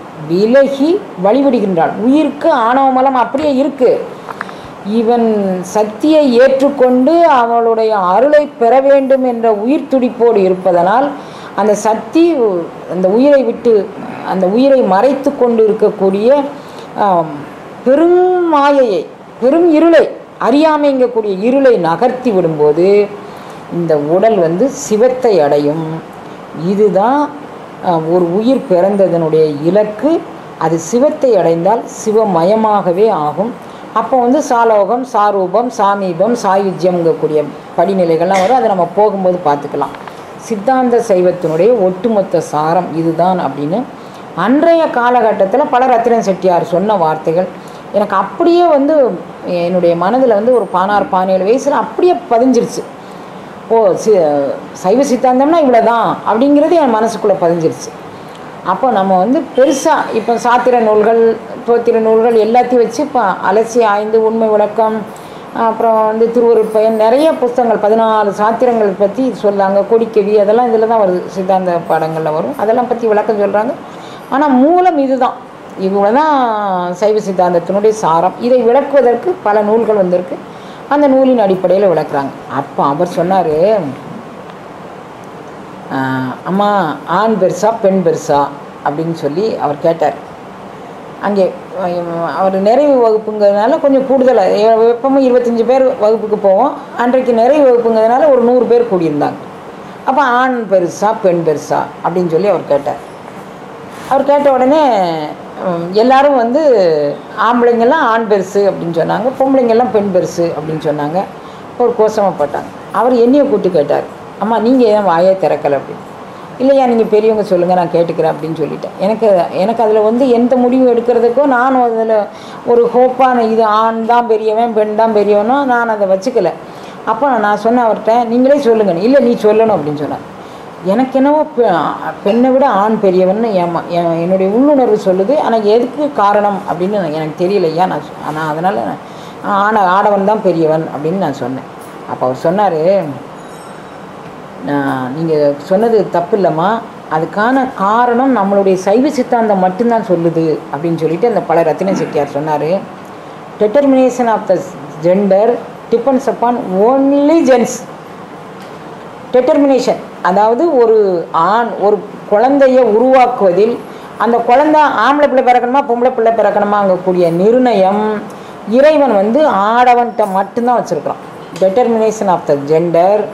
விலகி வழிவிடுகின்றாள் உயிருக்கு ஆணவ மலம் அப்படியே இருக்கு இவன் சக்தியை ஏற்றுக்கொண்டு அவளுடைய அருளை பெற வேண்டும் என்ற உயிர் துடிப்போடு இருப்பதனால் அந்த சக்தி அந்த உயிரை விட்டு அந்த உயிரை மறைத்து கொண்டு இருக்கக்கூடிய ஆம், பெரும் மாயையை பெரும் இருளை அறியாமைங்கக்கூடிய இருளை நகர்த்தி விடும்போது இந்த உடல் வந்து சிவத்தை அடையும் இதுதான் அஹ், ஒரு உயிர் பிறந்ததனுடைய இலக்கு அது சிவத்தை அடைந்தால் சிவமயமாகவே ஆகும் அப்போ வந்து சாலோகம் சாரூபம் சாமீபம் சாயுஜ்யம்ங்கக்கூடிய படிநிலைகள்லாம் வரும் அதை நம்ம போகும்போது பார்த்துக்கலாம் சித்தாந்த சைவத்தினுடைய ஒட்டுமொத்த சாரம் இதுதான் அப்படின்னு அன்றைய காலகட்டத்தில் பல ரத்தின செட்டியார் சொன்ன வார்த்தைகள் எனக்கு அப்படியே வந்து என்னுடைய மனதில் வந்து ஒரு பதினாறு பதினேழு வயசில் அப்படியே பதிஞ்சிருச்சு ஓ சி சைவ சித்தாந்தம்னா இவ்வளோ தான் அப்படிங்கிறது என் மனசுக்குள்ளே பதிஞ்சிருச்சு அப்போ நம்ம வந்து பெருசாக இப்போ சாத்திர நூல்கள் தோத்திர நூல்கள் எல்லாத்தையும் வச்சு இப்போ அலசி ஆய்ந்து உண்மை விளக்கம் அப்புறம் வந்து திருவருட்பயன் நிறைய புஸ்தகங்கள் பதினாலு சாத்திரங்கள் பற்றி சொல்லாங்க கொடிக்கவி அதெல்லாம் இதில் தான் வருது சித்தாந்த பாடங்களில் வரும் அதெல்லாம் பற்றி விளக்கம் சொல்கிறாங்க ஆனால் மூலம் இதுதான் இவ்வளோ தான் சைவ சித்தாந்தத்தினுடைய சாரம் இதை விளக்குவதற்கு பல நூல்கள் வந்திருக்கு அந்த நூலின் அடிப்படையில் விளக்குறாங்க அப்போ அவர் சொன்னார் அம்மா ஆண் பெருசா பெண் பெருசா அப்படின்னு சொல்லி அவர் கேட்டார் அங்கே அஹ், அவர் நிறைவு வகுப்புங்கிறதுனால கொஞ்சம் கூடுதலாக எப்பவும் இருபத்தஞ்சி பேர் வகுப்புக்கு போவோம் அன்றைக்கு நிறைவு வகுப்புங்கிறதுனால ஒரு நூறு பேர் கூடியிருந்தாங்க அப்போ ஆண் பெருசா பெண் பெருசா அப்படின்னு சொல்லி அவர் கேட்டார் அவர் கேட்ட உடனே ம், எல்லாரும் வந்து ஆம்பளைங்கெல்லாம் ஆண் பெருசு அப்படின்னு சொன்னாங்க பொம்பளைங்கெல்லாம் பெண் பெருசு அப்படின்னு சொன்னாங்க ஒரு கோஷமாப்பட்டாங்க அவர் என்னையை கூப்பிட்டு கேட்டார் அம்மா நீங்கள் ஏன் வாயே திறக்கலை அப்படின்னு இல்லையா நீங்கள் பெரியவங்க சொல்லுங்கள் நான் கேட்டுக்கிறேன் அப்படின்னு சொல்லிட்டேன் எனக்கு எனக்கு அதில் வந்து எந்த முடிவு எடுக்கிறதுக்கோ நானும் அதில் ஒரு ஹோப்பான இது ஆண் தான் பெரியவன் பெண் தான் பெரியவனோ நான் அதை வச்சுக்கல அப்போ நான் சொன்னேன் அவர்கிட்ட நீங்களே சொல்லுங்கள் இல்லை நீ சொல்லணும் அப்படின்னு சொன்னார் எனக்கு என்னவோ பெ- பெண்ணை விட ஆண் பெரியவன்னு ஏமா என் என்னுடைய உள்ளுணர்வு சொல்லுது ஆனால் எதுக்கு காரணம் அப்படின்னு எனக்கு தெரியலையா நான் சொ- நான் அதனால் ஆன ஆடவன் தான் பெரியவன் அப்படின்னு நான் சொன்னேன் அப்போ அவர் சொன்னார் நீங்கள் சொன்னது தப்பு இல்லைம்மா அதுக்கான காரணம் நம்மளுடைய சைவ சித்தாந்தம் மட்டும்தான் சொல்லுது அப்படின்னு சொல்லிட்டு அந்த பல ரத்தின செட்டியார் சொன்னார் determination of the gender depends upon only genes determination அதாவது ஒரு ஆண் ஒரு குழந்தையை உருவாக்குவதில் அந்த குழந்தை ஆம்பளை பிள்ளை பிறக்கணுமா பொம்பளை பிள்ளை பிறக்கணுமாங்கக்கூடிய நிர்ணயம் இறைவன் வந்து ஆடவன்கிட்ட மட்டும்தான் வச்சுருக்கிறான் determination of the gender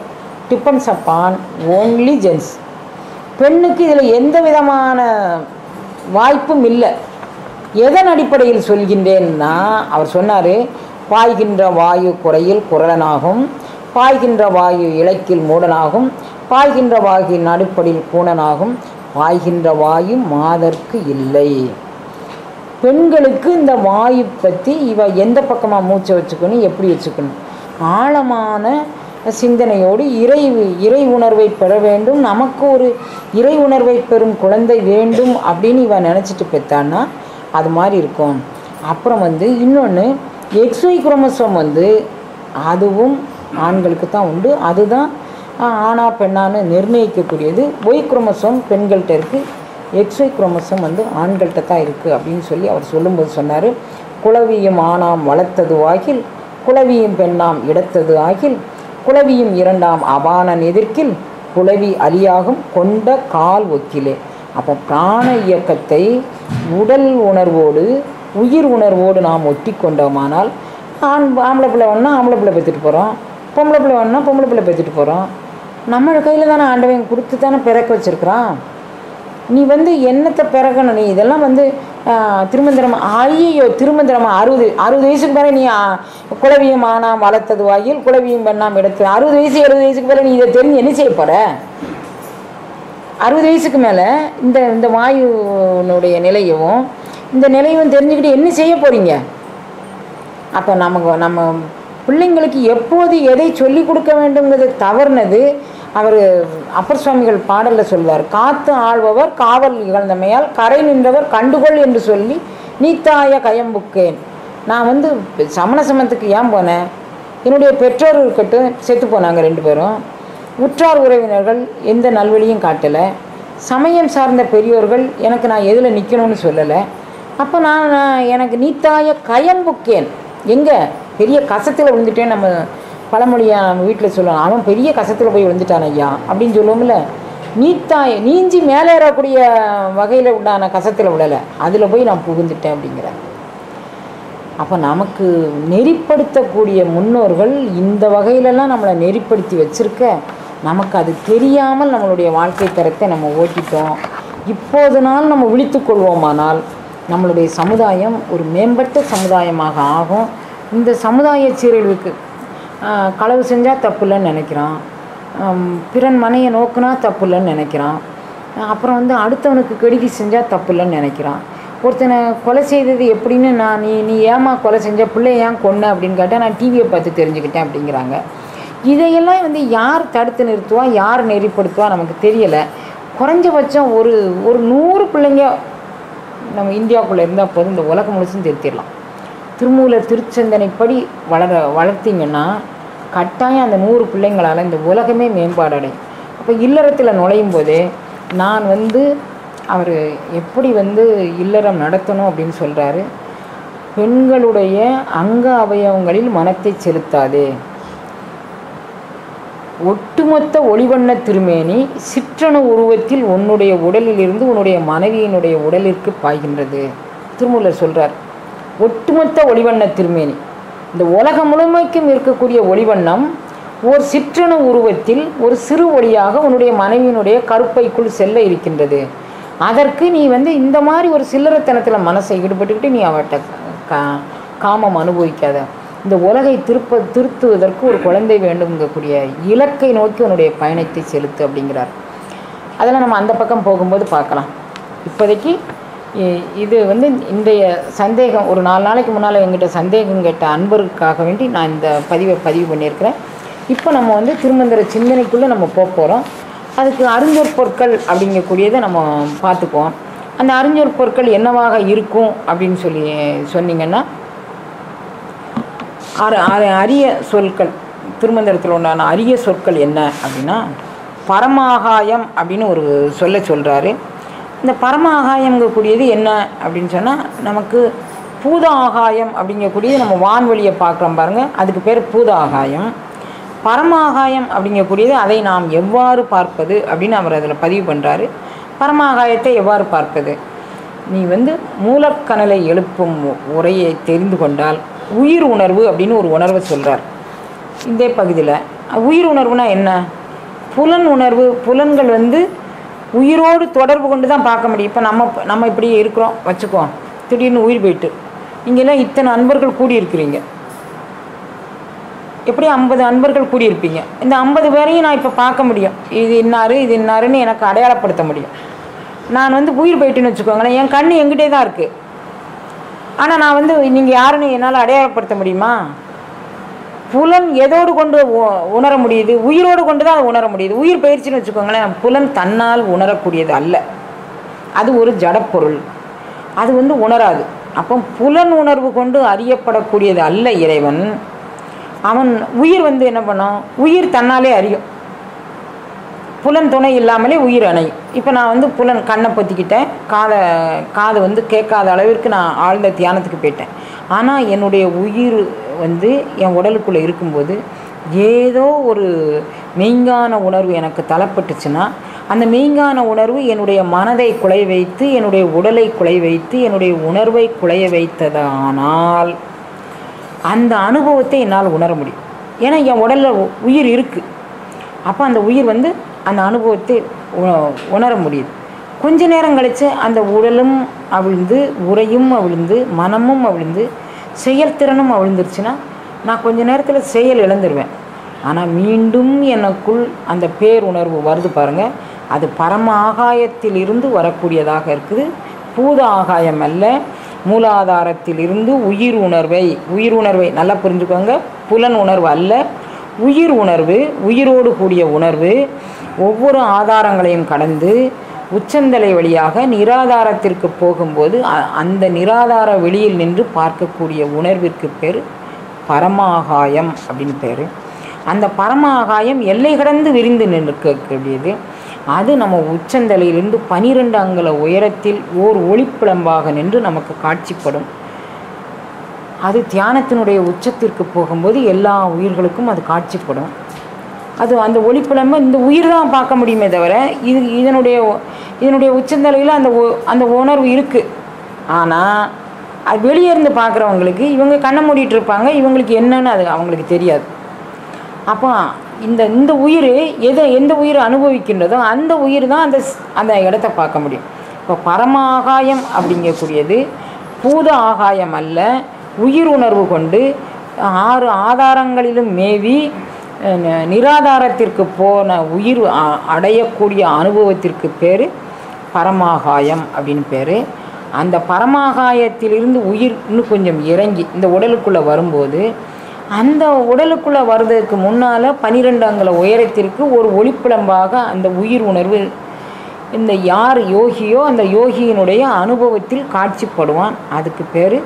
depends upon only genes பெண்ணுக்கு இதில் எந்த விதமான வாய்ப்பும் இல்லை எதன் அடிப்படையில் சொல்கின்றேன்னா அவர் சொன்னார் பாய்கின்ற வாயு குறையில் குரலனாகும் பாய்கின்ற வாயு இலக்கில் மூடனாகும் பாய்கின்ற வாயு நடுப்படில் கூணனாகும் பாய்கின்ற வாயு மாதர்க்கு இல்லை பெண்களுக்கு இந்த வாயு பற்றி இவ எந்த பக்கமாக மூச்சை வச்சுக்கணும் எப்படி வச்சுக்கணும் ஆழமான சிந்தனையோடு இறை இறை உணர்வை பெற வேண்டும் நமக்கு ஒரு இறை உணர்வை பெறும் குழந்தை வேண்டும் அப்படின்னு இவன் நினச்சிட்டு பெற்றான்னா அது மாதிரி இருக்கும் அப்புறம் வந்து இன்னொன்று எக்ஸ்ஒய் குரோமோசோம் வந்து அதுவும் ஆண்களுக்கு தான் உண்டு அதுதான் ஆஹ், ஆணா பெண்ணான்னு நிர்ணயிக்கக்கூடியது ஒய் குரோமோசோம் பெண்கள்கிட்ட இருக்குது எக்ஸ்ஒய் குரோமோசோம் வந்து ஆண்கள்கிட்ட தான் இருக்குது அப்படின்னு சொல்லி அவர் சொல்லும்போது சொன்னார் குளவியும் ஆணாம் வளர்த்தது ஆகில் குளவியும் பெண்ணாம் இடத்தது ஆகில் குளவியும் இரண்டாம் அபானன் எதிர்க்கில் குளவி அலியாகும் கொண்ட கால் ஒக்கிலே அப்போ பிராண இயக்கத்தை உடல் உணர்வோடு உயிர் உணர்வோடு நாம் ஒட்டி கொண்டோமானால் ஆண் ஆம்பளை பிள்ளை வேணும்னா ஆம்பளை பிள்ளை பெற்றுட்டு போகிறோம் பொம்பளை பிள்ளை வேணும்னா பொம்பளை பிள்ளை பெற்றுட்டு போகிறோம் நம்ம கையில் தானே ஆண்டவன் கொடுத்து தானே பிறக்க வச்சுருக்கிறான் நீ வந்து என்னத்தை பிறக்கணும் நீ இதெல்லாம் வந்து திருமந்திரம் ஐயோ திருமந்திரமா அறுபது அறுபது வயசுக்கு மேலே நீ ஆ, குலவியும் ஆனாம் வளர்த்தது வாயில் குலவியும் பெண்ணாம் எடுத்து அறுபது வயசு எழுபது வயசுக்கு மேலே நீ இதை தெரிஞ்சு என்ன செய்ய போகிற அறுபது வயசுக்கு மேலே இந்த இந்த வாயுனுடைய நிலையவும் இந்த நிலையும் தெரிஞ்சுக்கிட்டு என்ன செய்ய போகிறீங்க அப்போ நமக்கு நம்ம பிள்ளைங்களுக்கு எப்போது எதை சொல்லி கொடுக்க வேண்டுங்கிறது தவறுனது அவர் அப்பர் சுவாமிகள் பாடலில் சொல்வார் காத்து ஆள்பவர் காவல் இகழ்ந்தமையால் கரை நின்றவர் கண்டுகொள் என்று சொல்லி நீத்தாய கயம்புக்கேன் நான் வந்து சமண சமத்துக்கு ஏன் போனேன் என்னுடைய பெற்றோர் இருக்கட்டும் செத்து போனாங்க ரெண்டு பேரும் உற்றார் உறவினர்கள் எந்த நல்வழியும் காட்டலை சமயம் சார்ந்த பெரியோர்கள் எனக்கு நான் எதில் நிற்கணும்னு சொல்லலை அப்போ நான் நான் எனக்கு நீத்தாய கயம்புக்கேன் எங்கே பெரிய கசத்தில் விழுந்துட்டேன் நம்ம பழமொழியாக நம்ம வீட்டில் சொல்லலாம் அவன் பெரிய கசத்தில் போய் விழுந்துட்டான் ஐயா அப்படின்னு சொல்லுவோம்ல நீத்தாய நீஞ்சி மேலே ஏறக்கூடிய வகையில் உண்டான கசத்தில் விடலை அதில் போய் நான் புகுந்துட்டேன் அப்படிங்கிறார் அப்போ நமக்கு நெறிப்படுத்தக்கூடிய முன்னோர்கள் இந்த வகையிலலாம் நம்மளை நெறிப்படுத்தி வச்சிருக்க நமக்கு அது தெரியாமல் நம்மளுடைய வாழ்க்கை தரத்தை நம்ம ஓட்டிட்டோம் இப்போது நாள் நம்ம விழித்துக் கொள்வோமானால் நம்மளுடைய சமுதாயம் ஒரு மேம்பட்ட சமுதாயமாக ஆகும் இந்த சமுதாய சீரழிவுக்கு ஆஹ், களவு செஞ்சால் தப்பு இல்லைன்னு நினைக்கிறான் ஆம், பிறன் மனையை நோக்குனா தப்பு இல்லைன்னு நினைக்கிறான் அப்புறம் வந்து அடுத்தவனுக்கு கெடுதி செஞ்சால் தப்பு இல்லைன்னு நினைக்கிறான் ஒருத்தனை கொலை செய்தது எப்படின்னு நான் நீ நீ ஏமா கொலை செஞ்ச பிள்ளை ஏன் கொன்ன அப்படின்னு கேட்டால் நான் டிவியை பார்த்து தெரிஞ்சுக்கிட்டேன் அப்படிங்கிறாங்க இதையெல்லாம் வந்து யார் தடுத்து நிறுத்துவா யார் நெறிப்படுத்துவா நமக்கு தெரியலை குறைஞ்சபட்சம் ஒரு ஒரு நூறு பிள்ளைங்க நம்ம இந்தியாவுக்குள்ளே இருந்தால் போதும் இந்த உலகம் முழுசும் திருத்திடலாம் திருமூலர் திருச்சந்தனைப்படி வளர வளர்த்தீங்கன்னா கட்டாயம் அந்த நூறு பிள்ளைங்களால் இந்த உலகமே மேம்பாடு அடையும் அப்போ இல்லறத்தில் நுழையும் போதே நான் வந்து அவர் எப்படி வந்து இல்லறம் நடத்தணும் அப்படின்னு சொல்கிறாரு பெண்களுடைய அங்க அவயவங்களில் மனத்தை செலுத்தாதே ஒட்டுமொத்த ஒளிவண்ண திருமேனி சிற்றணு உருவத்தில் உன்னுடைய உடலிலிருந்து உன்னுடைய மனைவியினுடைய உடலிற்கு பாய்கின்றது திருமூலர் சொல்றார் ஒட்டுமொத்த ஒளிவண்ண திருமேனி இந்த உலகம் முழுமைக்கும் இருக்கக்கூடிய ஒளிவண்ணம் ஒரு சிற்றணு உருவத்தில் ஒரு சிறு ஒளியாக உன்னுடைய மனைவியினுடைய கருப்பைக்குள் செல்ல இருக்கின்றது அதற்கு நீ வந்து இந்த மாதிரி ஒரு சில்லறத்தனத்தில் மனசை ஈடுபட்டுக்கிட்டு நீ அவட்ட கா காமம் அனுபவிக்காத இந்த உலகை திருப்ப திருத்துவதற்கு ஒரு குழந்தை வேண்டும்ங்கக்கூடிய இலக்கை நோக்கி உன்னுடைய பயணத்தை செலுத்து அப்படிங்கிறார் அதெல்லாம் நம்ம அந்த பக்கம் போகும்போது பார்க்கலாம் இப்போதைக்கு இ- இது வந்து இன்றைய சந்தேகம் ஒரு நாலு நாளைக்கு முன்னால் எங்கிட்ட சந்தேகம் கேட்ட அன்பருக்காக வேண்டி நான் இந்த பதிவை பதிவு பண்ணியிருக்கிறேன் இப்போ நம்ம வந்து திருமந்திர சிந்தனைக்குள்ளே நம்ம போக போகிறோம் அதுக்கு அறிஞர் பொருட்கள் அப்படிங்கக்கூடியதை நம்ம பார்த்துக்குவோம் அந்த அறிஞர் பொருட்கள் என்னவாக இருக்கும் அப்படின்னு சொல்லி சொன்னீங்கன்னா அர அர அரிய சொற்கள் திருமந்திரத்தில் உண்டான அரிய சொற்கள் என்ன அப்படின்னா பரமாகாயம் அப்படின்னு ஒரு சொல்ல சொல்கிறாரு இந்த பரமாகாயம்ங்கக்கூடியது என்ன அப்படின்னு சொன்னால் நமக்கு பூத ஆகாயம் அப்படிங்கக்கூடியது நம்ம வான்வெளியை பார்க்குறோம் பாருங்கள் அதுக்கு பேர் பூத ஆகாயம் பரமாகாயம் அப்படிங்கக்கூடியது அதை நாம் எவ்வாறு பார்ப்பது அப்படின்னு அவர் அதில் பதிவு பண்ணுறாரு பரமாகாயத்தை எவ்வாறு பார்ப்பது நீ வந்து மூலக்கனலை எழுப்பும் உரையை தெரிந்து கொண்டால் உயிர் உணர்வு அப்படின்னு ஒரு உணர்வை சொல்கிறார் இந்த பகுதியில் உயிர் உணர்வுனா என்ன புலன் உணர்வு புலன்கள் வந்து உயிரோடு தொடர்பு கொண்டு தான் பார்க்க முடியும் இப்போ நம்ம நம்ம இப்படி இருக்கிறோம் வச்சுக்குவோம் திடீர்னு உயிர் போயிட்டு இங்கெல்லாம் இத்தனை அன்பர்கள் கூடியிருக்கிறீங்க எப்படி ஐம்பது அன்பர்கள் கூடியிருப்பீங்க இந்த ஐம்பது பேரையும் நான் இப்போ பார்க்க முடியும் இது இன்னாரு இது இன்னாருன்னு எனக்கு அடையாளப்படுத்த முடியும் நான் வந்து உயிர் போயிட்டுன்னு வச்சுக்கோங்களேன் என் கண் எங்கிட்டே தான் இருக்குது ஆனால் நான் வந்து நீங்கள் யாருன்னு என்னால் அடையாளப்படுத்த முடியுமா புலன் எதோடு கொண்டு உ- உணர முடியுது உயிரோடு கொண்டு தான் அதை உணர முடியுது உயிர் பயிற்சின்னு வச்சுக்கோங்களேன் புலன் தன்னால் உணரக்கூடியது அல்ல அது ஒரு ஜடப்பொருள் அது வந்து உணராது அப்போ புலன் உணர்வு கொண்டு அறியப்படக்கூடியது அல்ல இறைவன் அவன் உயிர் வந்து என்ன பண்ணும் உயிர் தன்னாலே அறியும் புலன் துணை இல்லாமலே உயிர் அணையும் இப்போ நான் வந்து புலன் கண்ணை பொத்திக்கிட்டேன் காதை காது வந்து கேட்காத அளவிற்கு நான் ஆழ்ந்த தியானத்துக்கு போயிட்டேன் ஆனால் என்னுடைய உயிர் வந்து என் உடலுக்குள்ளே இருக்கும்போது ஏதோ ஒரு மெய்ஞான உணர்வு எனக்கு தளப்பட்டுச்சுன்னா அந்த மெய்ஞான உணர்வு என்னுடைய மனதை குலை வைத்து என்னுடைய உடலை குலை வைத்து என்னுடைய உணர்வை குலைய வைத்ததானால் அந்த அனுபவத்தை என்னால் உணர முடியும் ஏன்னா என் உடலில் உயிர் இருக்குது அப்போ அந்த உயிர் வந்து அந்த அனுபவத்தை உ- உணர முடியுது கொஞ்ச நேரம் கழித்து அந்த உடலும் அவிழ்ந்து உரையும் அவிழ்ந்து மனமும் அவிழ்ந்து செயல்திறனும் அவிழ்ந்துருச்சுன்னா நான் கொஞ்ச நேரத்தில் செயல் இழந்துருவேன் ஆனால் மீண்டும் எனக்குள் அந்த பேருணர்வு வருது பாருங்கள் அது பரம ஆகாயத்திலிருந்து வரக்கூடியதாக இருக்குது பூத ஆகாயம் அல்ல மூலாதாரத்திலிருந்து உயிர் உணர்வை உயிர் உணர்வை நல்லா புரிஞ்சுக்கோங்க புலன் உணர்வு அல்ல உயிர் உணர்வு உயிரோடு கூடிய உணர்வு ஒவ்வொரு ஆதாரங்களையும் கடந்து உச்சந்தலை வழியாக நிராதாரத்திற்கு போகும்போது அ- அந்த நிராதார வெளியில் நின்று பார்க்கக்கூடிய உணர்விற்கு பேர் பரமாகாயம் அப்படின்னு பேர் அந்த பரமாகாயம் எல்லை கடந்து விரிந்து நிற்கக்கூடியது அது நம்ம உச்சந்தலையிலிருந்து பனிரெண்டு அங்குல உயரத்தில் ஓர் ஒளிப்பிளம்பாக நின்று நமக்கு காட்சிப்படும் அது தியானத்தினுடைய உச்சத்திற்கு போகும்போது எல்லா உயிர்களுக்கும் அது காட்சிப்படும் அது அந்த ஒளிப்புலமை இந்த உயிர் தான் பார்க்க முடியுமே தவிர இது இதனுடைய இதனுடைய உச்சந்தலையில் அந்த உ- அந்த உணர்வு இருக்குது ஆனால் அது வெளியே இருந்து பார்க்குறவங்களுக்கு இவங்க கண்ணை மூடிட்டு இருப்பாங்க இவங்களுக்கு என்னன்னு அது அவங்களுக்கு தெரியாது அப்போ இந்த இந்த உயிர் எதை எந்த உயிர் அனுபவிக்கின்றதோ அந்த உயிர் தான் அந்த ஸ்- அந்த இடத்த பார்க்க முடியும் இப்போ பரமாகாயம் அப்படிங்கக்கூடியது பூத ஆகாயம் அல்ல உயிர் உணர்வு கொண்டு ஆறு ஆதாரங்களிலும் மேவி அஹ், நி- நிராதாரத்திற்கு போன உயிர் அ- அடையக்கூடிய அனுபவத்திற்கு பேர் பரமாகாயம் அப்படின்னு பேர் அந்த பரமாகாயத்திலிருந்து உயிர் இன்னும் கொஞ்சம் இறங்கி இந்த உடலுக்குள்ளே வரும்போது அந்த உடலுக்குள்ளே வர்றதுக்கு முன்னால் பனிரெண்டு அங்குல உயரத்திற்கு ஒரு ஒளிப்பிளம்பாக அந்த உயிர் உணர்வு இந்த யார் யோகியோ அந்த யோகியினுடைய அனுபவத்தில் காட்சிப்படுவான் அதுக்கு பேர்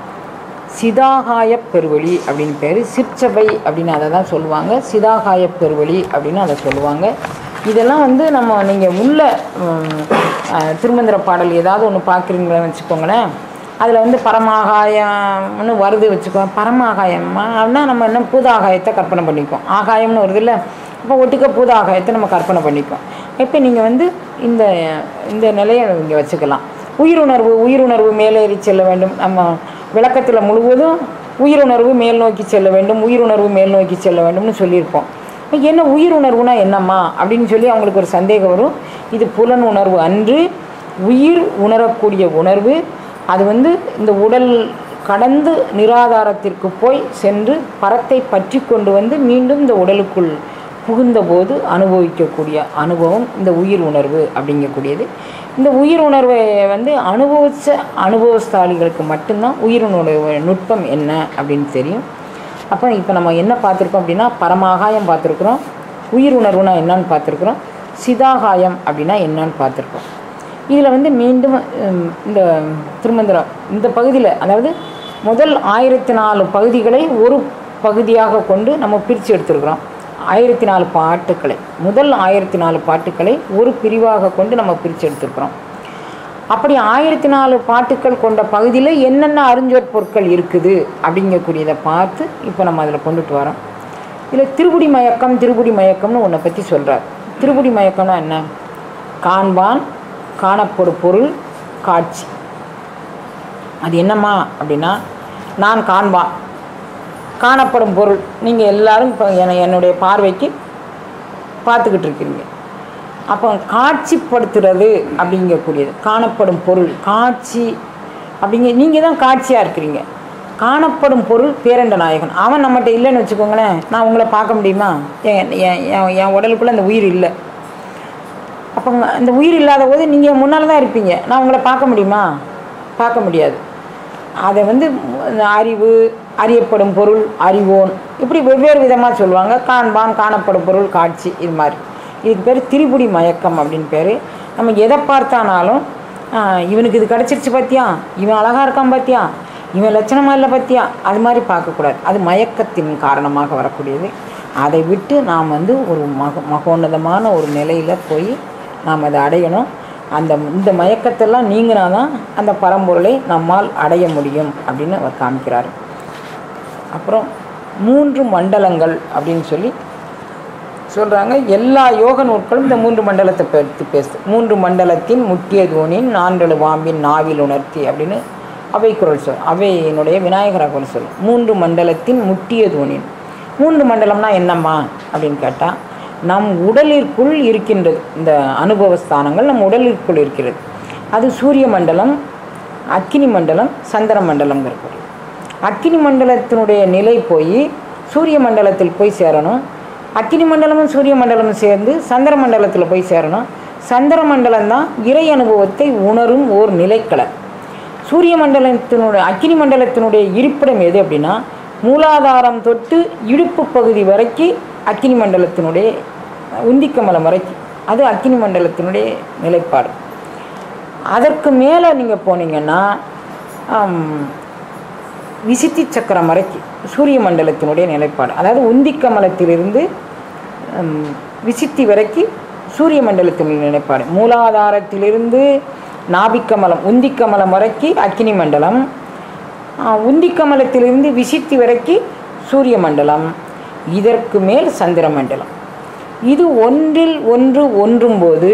சிதாகாய பெருவழி அப்படின்னு பேர் சிற்சபை அப்படின்னு அதை தான் சொல்லுவாங்க சிதாகாய பெருவழி அப்படின்னு அதை சொல்லுவாங்க இதெல்லாம் வந்து நம்ம நீங்கள் உள்ள ம், அஹ், திருமந்திர பாடல் ஏதாவது ஒன்று பார்க்குறீங்களேன்னு வச்சுக்கோங்களேன் அதில் வந்து பரமாகாயம்னு வருது வச்சுக்கோ பரமாகாயம்னா அப்படின்னா நம்ம என்ன பூதாகாயத்தை கற்பனை பண்ணிக்குவோம் ஆகாயம்னு வருது இல்லை இப்போ ஒட்டுக்க பூத ஆகாயத்தை நம்ம கற்பனை பண்ணிக்குவோம் இப்போ நீங்கள் வந்து இந்த இந்த நிலையை இங்கே வச்சுக்கலாம் உயிருணர்வு உயிருணர்வு மேலேறி செல்ல வேண்டும் நம்ம விளக்கத்தில் முழுவதும் உயிருணர்வு மேல் நோக்கி செல்ல வேண்டும் உயிருணர்வு மேல் நோக்கி செல்ல வேண்டும்னு சொல்லியிருப்போம் இப்ப என்ன உயிருணர்வுனா என்னம்மா அப்படின்னு சொல்லி அவங்களுக்கு ஒரு சந்தேகம் வரும் இது புலன் உணர்வு அன்று உயிர் உணரக்கூடிய உணர்வு அது வந்து இந்த உடல் கடந்து நிராதாரத்திற்கு போய் சென்று பரத்தை பற்றி கொண்டு வந்து மீண்டும் இந்த உடலுக்குள் புகுந்தபோது அனுபவிக்கக்கூடிய அனுபவம் இந்த உயிர் உணர்வு அப்படிங்கக்கூடியது இந்த உயிர் உணர்வை வந்து அனுபவிச்ச அனுபவஸ்தாலிகளுக்கு மட்டும்தான் உயிர் உணர்வு நுட்பம் என்ன அப்படின்னு தெரியும் அப்போ இப்போ நம்ம என்ன பார்த்துருக்கோம் அப்படின்னா பரமாகாயம் பார்த்துருக்குறோம் உயிர் உணர்வுனா என்னன்னு பார்த்துருக்குறோம் சிதாகாயம் அப்படின்னா என்னன்னு பார்த்துருக்கோம் இதில் வந்து மீண்டும் உம், இந்த திருமந்திரம் இந்த பகுதியில் அதாவது முதல் ஆயிரத்தி நாலு பகுதிகளை ஒரு பகுதியாக கொண்டு நம்ம பிரித்து எடுத்துருக்குறோம் ஆயிரத்தி நாலு பாட்டுக்களை முதல் ஆயிரத்தி நாலு பாட்டுக்களை ஒரு பிரிவாக கொண்டு நம்ம பிரித்து எடுத்துருக்குறோம் அப்படி ஆயிரத்தி நாலு பாட்டுக்கள் கொண்ட பகுதியில் என்னென்ன அறிஞ்சொற் பொருட்கள் இருக்குது அப்படிங்கக்கூடியதை பார்த்து இப்போ நம்ம அதில் கொண்டுட்டு வரோம் இதில் திருகுடி மயக்கம் திருகுடி மயக்கம்னு ஒன்றை பற்றி சொல்கிறார் திருகுடி மயக்கம்னா என்ன காண்பான் காணப்படும் பொருள் காட்சி அது என்னம்மா அப்படின்னா நான் காண்பான் காணப்படும் பொருள் நீங்கள் எல்லாரும் இப்போ என என்னுடைய பார்வைக்கு பார்த்துக்கிட்டு இருக்கிறீங்க அப்போ காட்சிப்படுத்துறது அப்படிங்கக்கூடியது காணப்படும் பொருள் காட்சி அப்படிங்க நீங்கள் தான் காட்சியாக இருக்கிறீங்க காணப்படும் பொருள் பேரண்ட நாயகன் அவன் நம்மகிட்ட இல்லைன்னு வச்சுக்கோங்களேன் நான் உங்களை பார்க்க முடியுமா என் என் என் என் உடலுக்குள்ளே அந்த உயிர் இல்லை அப்போ அந்த உயிர் இல்லாத போது நீங்கள் முன்னால் தான் இருப்பீங்க நான் உங்களை பார்க்க முடியுமா பார்க்க முடியாது அதை வந்து இந்த அறிவு அறியப்படும் பொருள் அறிவோன் இப்படி வெவ்வேறு விதமாக சொல்லுவாங்க காண்பான் காணப்படும் பொருள் காட்சி இது மாதிரி இதுக்கு பேர் திரிபுடி மயக்கம் அப்படின்னு பேர் நம்ம எதை பார்த்தானாலும் ஆ, இவனுக்கு இது கிடச்சிருச்சு பார்த்தியா இவன் அழகாக இருக்கான் பார்த்தியா இவன் லட்சணமாக இல்லை பார்த்தியா அது மாதிரி பார்க்கக்கூடாது அது மயக்கத்தின் காரணமாக வரக்கூடியது அதை விட்டு நாம் வந்து ஒரு மக மகோன்னதமான ஒரு நிலையில் போய் நாம் அதை அடையணும் அந்த இந்த மயக்கத்தெல்லாம் நீங்கினா தான் அந்த பரம்பொருளை நம்மால் அடைய முடியும் அப்படின்னு அவர் காமிக்கிறார் அப்புறம் மூன்று மண்டலங்கள் அப்படின்னு சொல்லி சொல்கிறாங்க எல்லா யோக நூட்களும் இந்த மூன்று மண்டலத்தை பற்றி பேசுது மூன்று மண்டலத்தின் முட்டிய தூணின் நான்கெழு வாம்பின் நாவில் உணர்த்தி அப்படின்னு அவை குரல் சொல் அவையினுடைய விநாயகர குரல் சொல் மூன்று மண்டலத்தின் முட்டிய தூணின் மூன்று மண்டலம்னா என்னம்மா அப்படின்னு கேட்டால் நம் உடலிற்குள் இருக்கின்றது இந்த அனுபவ ஸ்தானங்கள் நம் உடலிற்குள் இருக்கிறது அது சூரிய மண்டலம் அக்கினி மண்டலம் சந்திர மண்டலங்கிறது அக்கினி மண்டலத்தினுடைய நிலை போய் சூரிய மண்டலத்தில் போய் சேரணும் அக்கினி மண்டலமும் சூரிய மண்டலமும் சேர்ந்து சந்திர மண்டலத்தில் போய் சேரணும் சந்திர மண்டலம் தான் இறை அனுபவத்தை உணரும் ஓர் நிலைக்கலை சூரிய மண்டலத்தினுடைய அக்கினி மண்டலத்தினுடைய இருப்பிடம் எது அப்படின்னா மூலாதாரம் தொட்டு இடுப்பு பகுதி வரைக்கும் அக்கினி மண்டலத்தினுடைய உந்திக்கமலம் வரைக்கும் அது அக்கினி மண்டலத்தினுடைய நிலைப்பாடு அதற்கு மேலே நீங்கள் போனீங்கன்னா ஆம், விசித்தி சக்கரம் வரைக்கும் சூரிய மண்டலத்தினுடைய நிலைப்பாடு அதாவது உந்தி கமலத்திலிருந்து ஹம், விசித்தி வரைக்கும் சூரிய மண்டலத்தினுடைய நிலைப்பாடு மூலாதாரத்திலிருந்து நாபிக்கமலம் உந்தி கமலம் வரைக்கும் அக்கினி மண்டலம் ஆ, உந்தி கமலத்திலிருந்து விசித்தி வரைக்கும் சூரிய மண்டலம் இதற்கு மேல் சந்திர மண்டலம் இது ஒன்றில் ஒன்று ஒன்றும் போது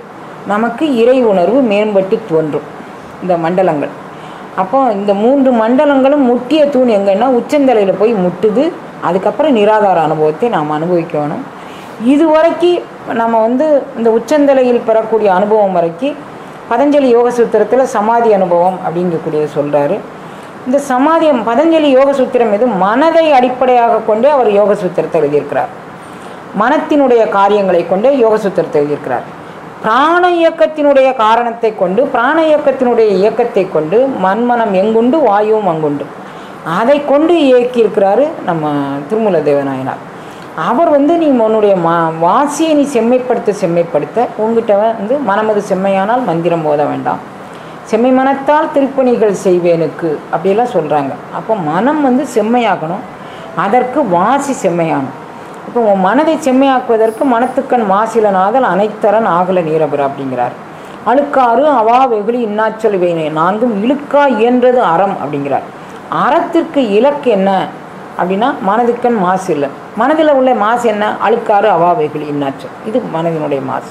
நமக்கு இறை உணர்வு மேம்பட்டு தோன்றும் இந்த மண்டலங்கள் அப்போ இந்த மூன்று மண்டலங்களும் முட்டிய தூண் எங்கன்னா உச்சந்தலையில் போய் முட்டுது அதுக்கப்புறம் நிராதார அனுபவத்தை நாம் அனுபவிக்கணும் இது வரைக்கும் நம்ம வந்து இந்த உச்சந்தலையில் பெறக்கூடிய அனுபவம் வரைக்கும் பதஞ்சலி யோக சூத்திரத்தில் சமாதி அனுபவம் அப்படிங்கக்கூடியது சொல்கிறாரு இந்த சமாதி பதஞ்சலி யோக சூத்திரம் எது மனதை அடிப்படையாக கொண்டே அவர் யோக சூத்திரத்தை எழுதியிருக்கிறார் மனத்தினுடைய காரியங்களை கொண்டே யோக சூத்திரத்தை எழுதியிருக்கிறார் பிராண இயக்கத்தினுடைய காரணத்தை கொண்டு பிராண இயக்கத்தினுடைய இயக்கத்தை கொண்டு மண்மனம் எங்குண்டு வாயுவும் அங்குண்டு அதை கொண்டு இயக்கியிருக்கிறாரு நம்ம திருமூல தேவநாயனார் அவர் வந்து நீ உன்னுடைய மா வாசியை நீ செம்மைப்படுத்த செம்மைப்படுத்த உங்ககிட்ட வந்து மனமது செம்மையானால் மந்திரம் போத வேண்டாம் செம்மை மனத்தால் திருப்பணிகள் செய்வேனுக்கு அப்படியெல்லாம் சொல்கிறாங்க அப்போ மனம் வந்து செம்மையாகணும் அதற்கு வாசி செம்மையாகணும் இப்போ உன் மனதை செம்மையாக்குவதற்கு மனத்துக்கண் மாசிலனாதல் அனைத்தரன் ஆகல நீரபுர அப்படிங்கிறார் அழுக்காறு அவா வெகுளி இன்னாச்சொல் வேணே நான்கும் இழுக்கா இயன்றது அறம் அப்படிங்கிறார் அறத்திற்கு இலக்கு என்ன அப்படின்னா மனதுக்கண் மாசு இல்லை மனதில் உள்ள மாசு என்ன அழுக்காறு அவா வெகுளி இன்னாச்சொல் இது மனதினுடைய மாசு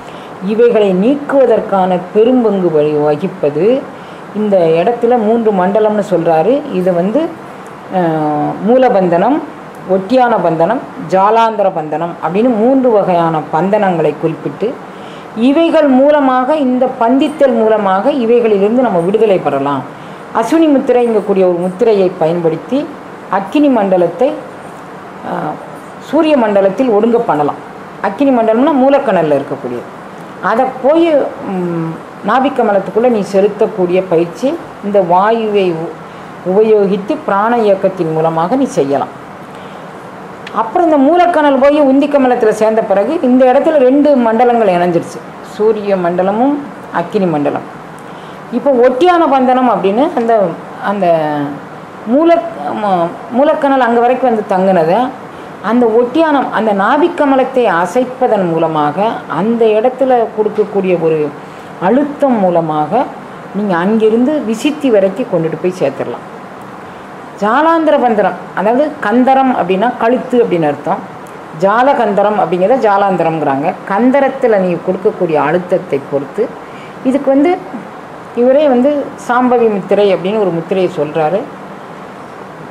இவைகளை நீக்குவதற்கான பெரும்பங்கு வழி வகிப்பது இந்த இடத்துல மூன்று மண்டலம்னு சொல்கிறாரு இது வந்து அஹ், மூலபந்தனம் ஒட்டியான பந்தனம் ஜாலாந்தர பந்தனம் அப்படின்னு மூன்று வகையான பந்தனங்களை குறிப்பிட்டு இவைகள் மூலமாக இந்த பந்தித்தல் மூலமாக இவைகளிலிருந்து நம்ம விடுதலை பெறலாம் அஸ்வினி முத்திரைங்கக்கூடிய ஒரு முத்திரையை பயன்படுத்தி அக்கினி மண்டலத்தை ஆஹ், சூரிய மண்டலத்தில் ஒடுங்க பண்ணலாம் அக்கினி மண்டலம்னா மூலக்கணலில் இருக்கக்கூடியது அதை போய் ம், நாபிக்கமலத்துக்குள்ளே நீ செலுத்தக்கூடிய பயிற்சி இந்த வாயுவை உ- உபயோகித்து பிராண இயக்கத்தின் மூலமாக நீ செய்யலாம் அப்புறம் இந்த மூலக்கணல் போய் உந்தி கமலத்தில் சேர்ந்த பிறகு இந்த இடத்துல ரெண்டு மண்டலங்கள் இணைஞ்சிருச்சு சூரிய மண்டலமும் அக்கினி மண்டலம் இப்போ ஒட்டியான பந்தனம் அப்படின்னு அந்த அந்த மூல ம- மூலக்கணல் அங்கே வரைக்கும் வந்து தங்குனதை அந்த ஒட்டியானம் அந்த நாபிக்கமலத்தை அசைப்பதன் மூலமாக அந்த இடத்துல கொடுக்கக்கூடிய ஒரு அழுத்தம் மூலமாக நீங்கள் அங்கிருந்து விசித்தி வரைக்கும் கொண்டுட்டு போய் சேர்த்துடலாம் ஜாலாந்திர பந்தரம் அதாவது கந்தரம் அப்படின்னா கழுத்து அப்படின்னு அர்த்தம் ஜாலகந்தரம் அப்படிங்கிறத ஜாலாந்தரம்ங்கிறாங்க கந்தரத்தில் நீ கொடுக்கக்கூடிய அழுத்தத்தை பொறுத்து இதுக்கு வந்து இவரே வந்து சாம்பவி முத்திரை அப்படின்னு ஒரு முத்திரையை சொல்கிறாரு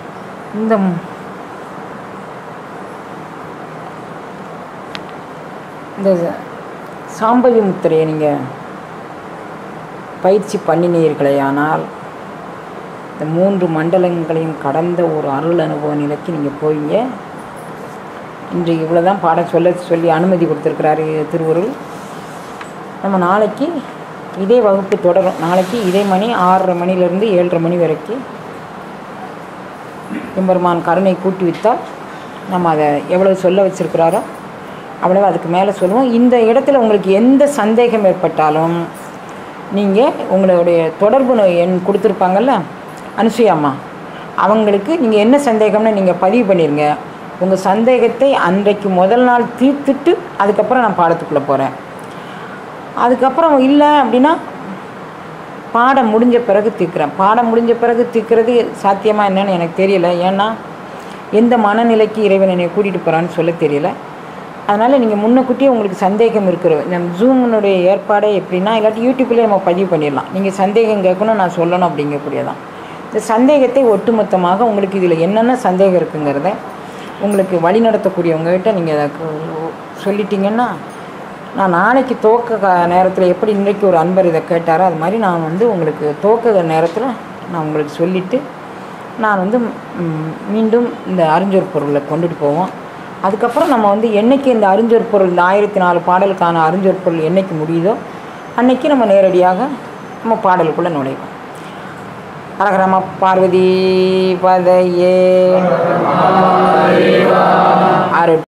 இந்த இந்த சாம்பவி முத்திரையை நீங்கள் பயிற்சி பண்ணினீர்களே ஆனால் இந்த மூன்று மண்டலங்களையும் கடந்த ஒரு அருள் அனுபவ நிலைக்கு நீங்கள் போவீங்க இன்று இவ்வளோ தான் பாடம் சொல்ல சொல்லி அனுமதி கொடுத்துருக்கிறாரு திருவருள் நம்ம நாளைக்கு இதே வகுப்பு தொடரும் நாளைக்கு இதே மணி ஆறரை மணிலேருந்து ஏழரை மணி வரைக்கும் எம்பெருமான் கருணை கூட்டி வைத்தால் நம்ம அதை எவ்வளவு சொல்ல வச்சுருக்கிறாரோ அவ்வளவு அதுக்கு மேலே சொல்லுவோம் இந்த இடத்துல உங்களுக்கு எந்த சந்தேகம் ஏற்பட்டாலும் நீங்கள் உங்களுடைய தொடர்பு நோ- எண் கொடுத்துருப்பாங்கல்ல அனுசுயாம்மா அவங்களுக்கு நீங்கள் என்ன சந்தேகம்னு நீங்கள் பதிவு பண்ணிடுங்க உங்கள் சந்தேகத்தை அன்றைக்கு முதல் நாள் தீர்த்துட்டு அதுக்கப்புறம் நான் பாடத்துக்குள்ளே போகிறேன் அதுக்கப்புறம் இல்லை அப்படின்னா பாடம் முடிஞ்ச பிறகு தீர்க்குறேன் பாடம் முடிஞ்ச பிறகு தீர்க்கிறது சாத்தியமாக என்னன்னு எனக்கு தெரியல ஏன்னா எந்த மனநிலைக்கு இறைவன் என்னை கூட்டிகிட்டு போகிறான்னு சொல்ல தெரியல அதனால் நீங்கள் முன்னக்கூட்டியே உங்களுக்கு சந்தேகம் இருக்கிற நம்ம ஜூமினுடைய ஏற்பாடே எப்படின்னா இல்லாட்டி யூடியூப்லேயே நம்ம பதிவு பண்ணிடலாம் நீங்கள் சந்தேகம் கேட்கணும் நான் சொல்லணும் அப்படிங்கக்கூடியதான் இந்த சந்தேகத்தை ஒட்டுமொத்தமாக உங்களுக்கு இதில் என்னென்ன சந்தேகம் இருக்குங்கிறத உங்களுக்கு வழி நடத்தக்கூடியவங்ககிட்ட நீங்கள் அதை கு- சொல்லிட்டீங்கன்னா நான் நாளைக்கு துவக்க கா- நேரத்தில் எப்படி இன்றைக்கு ஒரு அன்பர் இதை கேட்டாரோ அது மாதிரி நான் வந்து உங்களுக்கு துவக்க நேரத்தில் நான் உங்களுக்கு சொல்லிவிட்டு நான் வந்து ம், மீண்டும் இந்த அறிஞ்சொர் பொருளை கொண்டுட்டு போவோம் அதுக்கப்புறம் நம்ம வந்து என்னைக்கு இந்த அறிஞ்சொர் பொருள் இந்த ஆயிரத்தி நாலு பாடலுக்கான அறிஞ்சொர் பொருள் என்னைக்கு முடியுதோ அன்னைக்கு நம்ம நேரடியாக நம்ம பாடலுக்குள்ளே நுழைவோம் அரகரம பார்வதி பதையே அருட்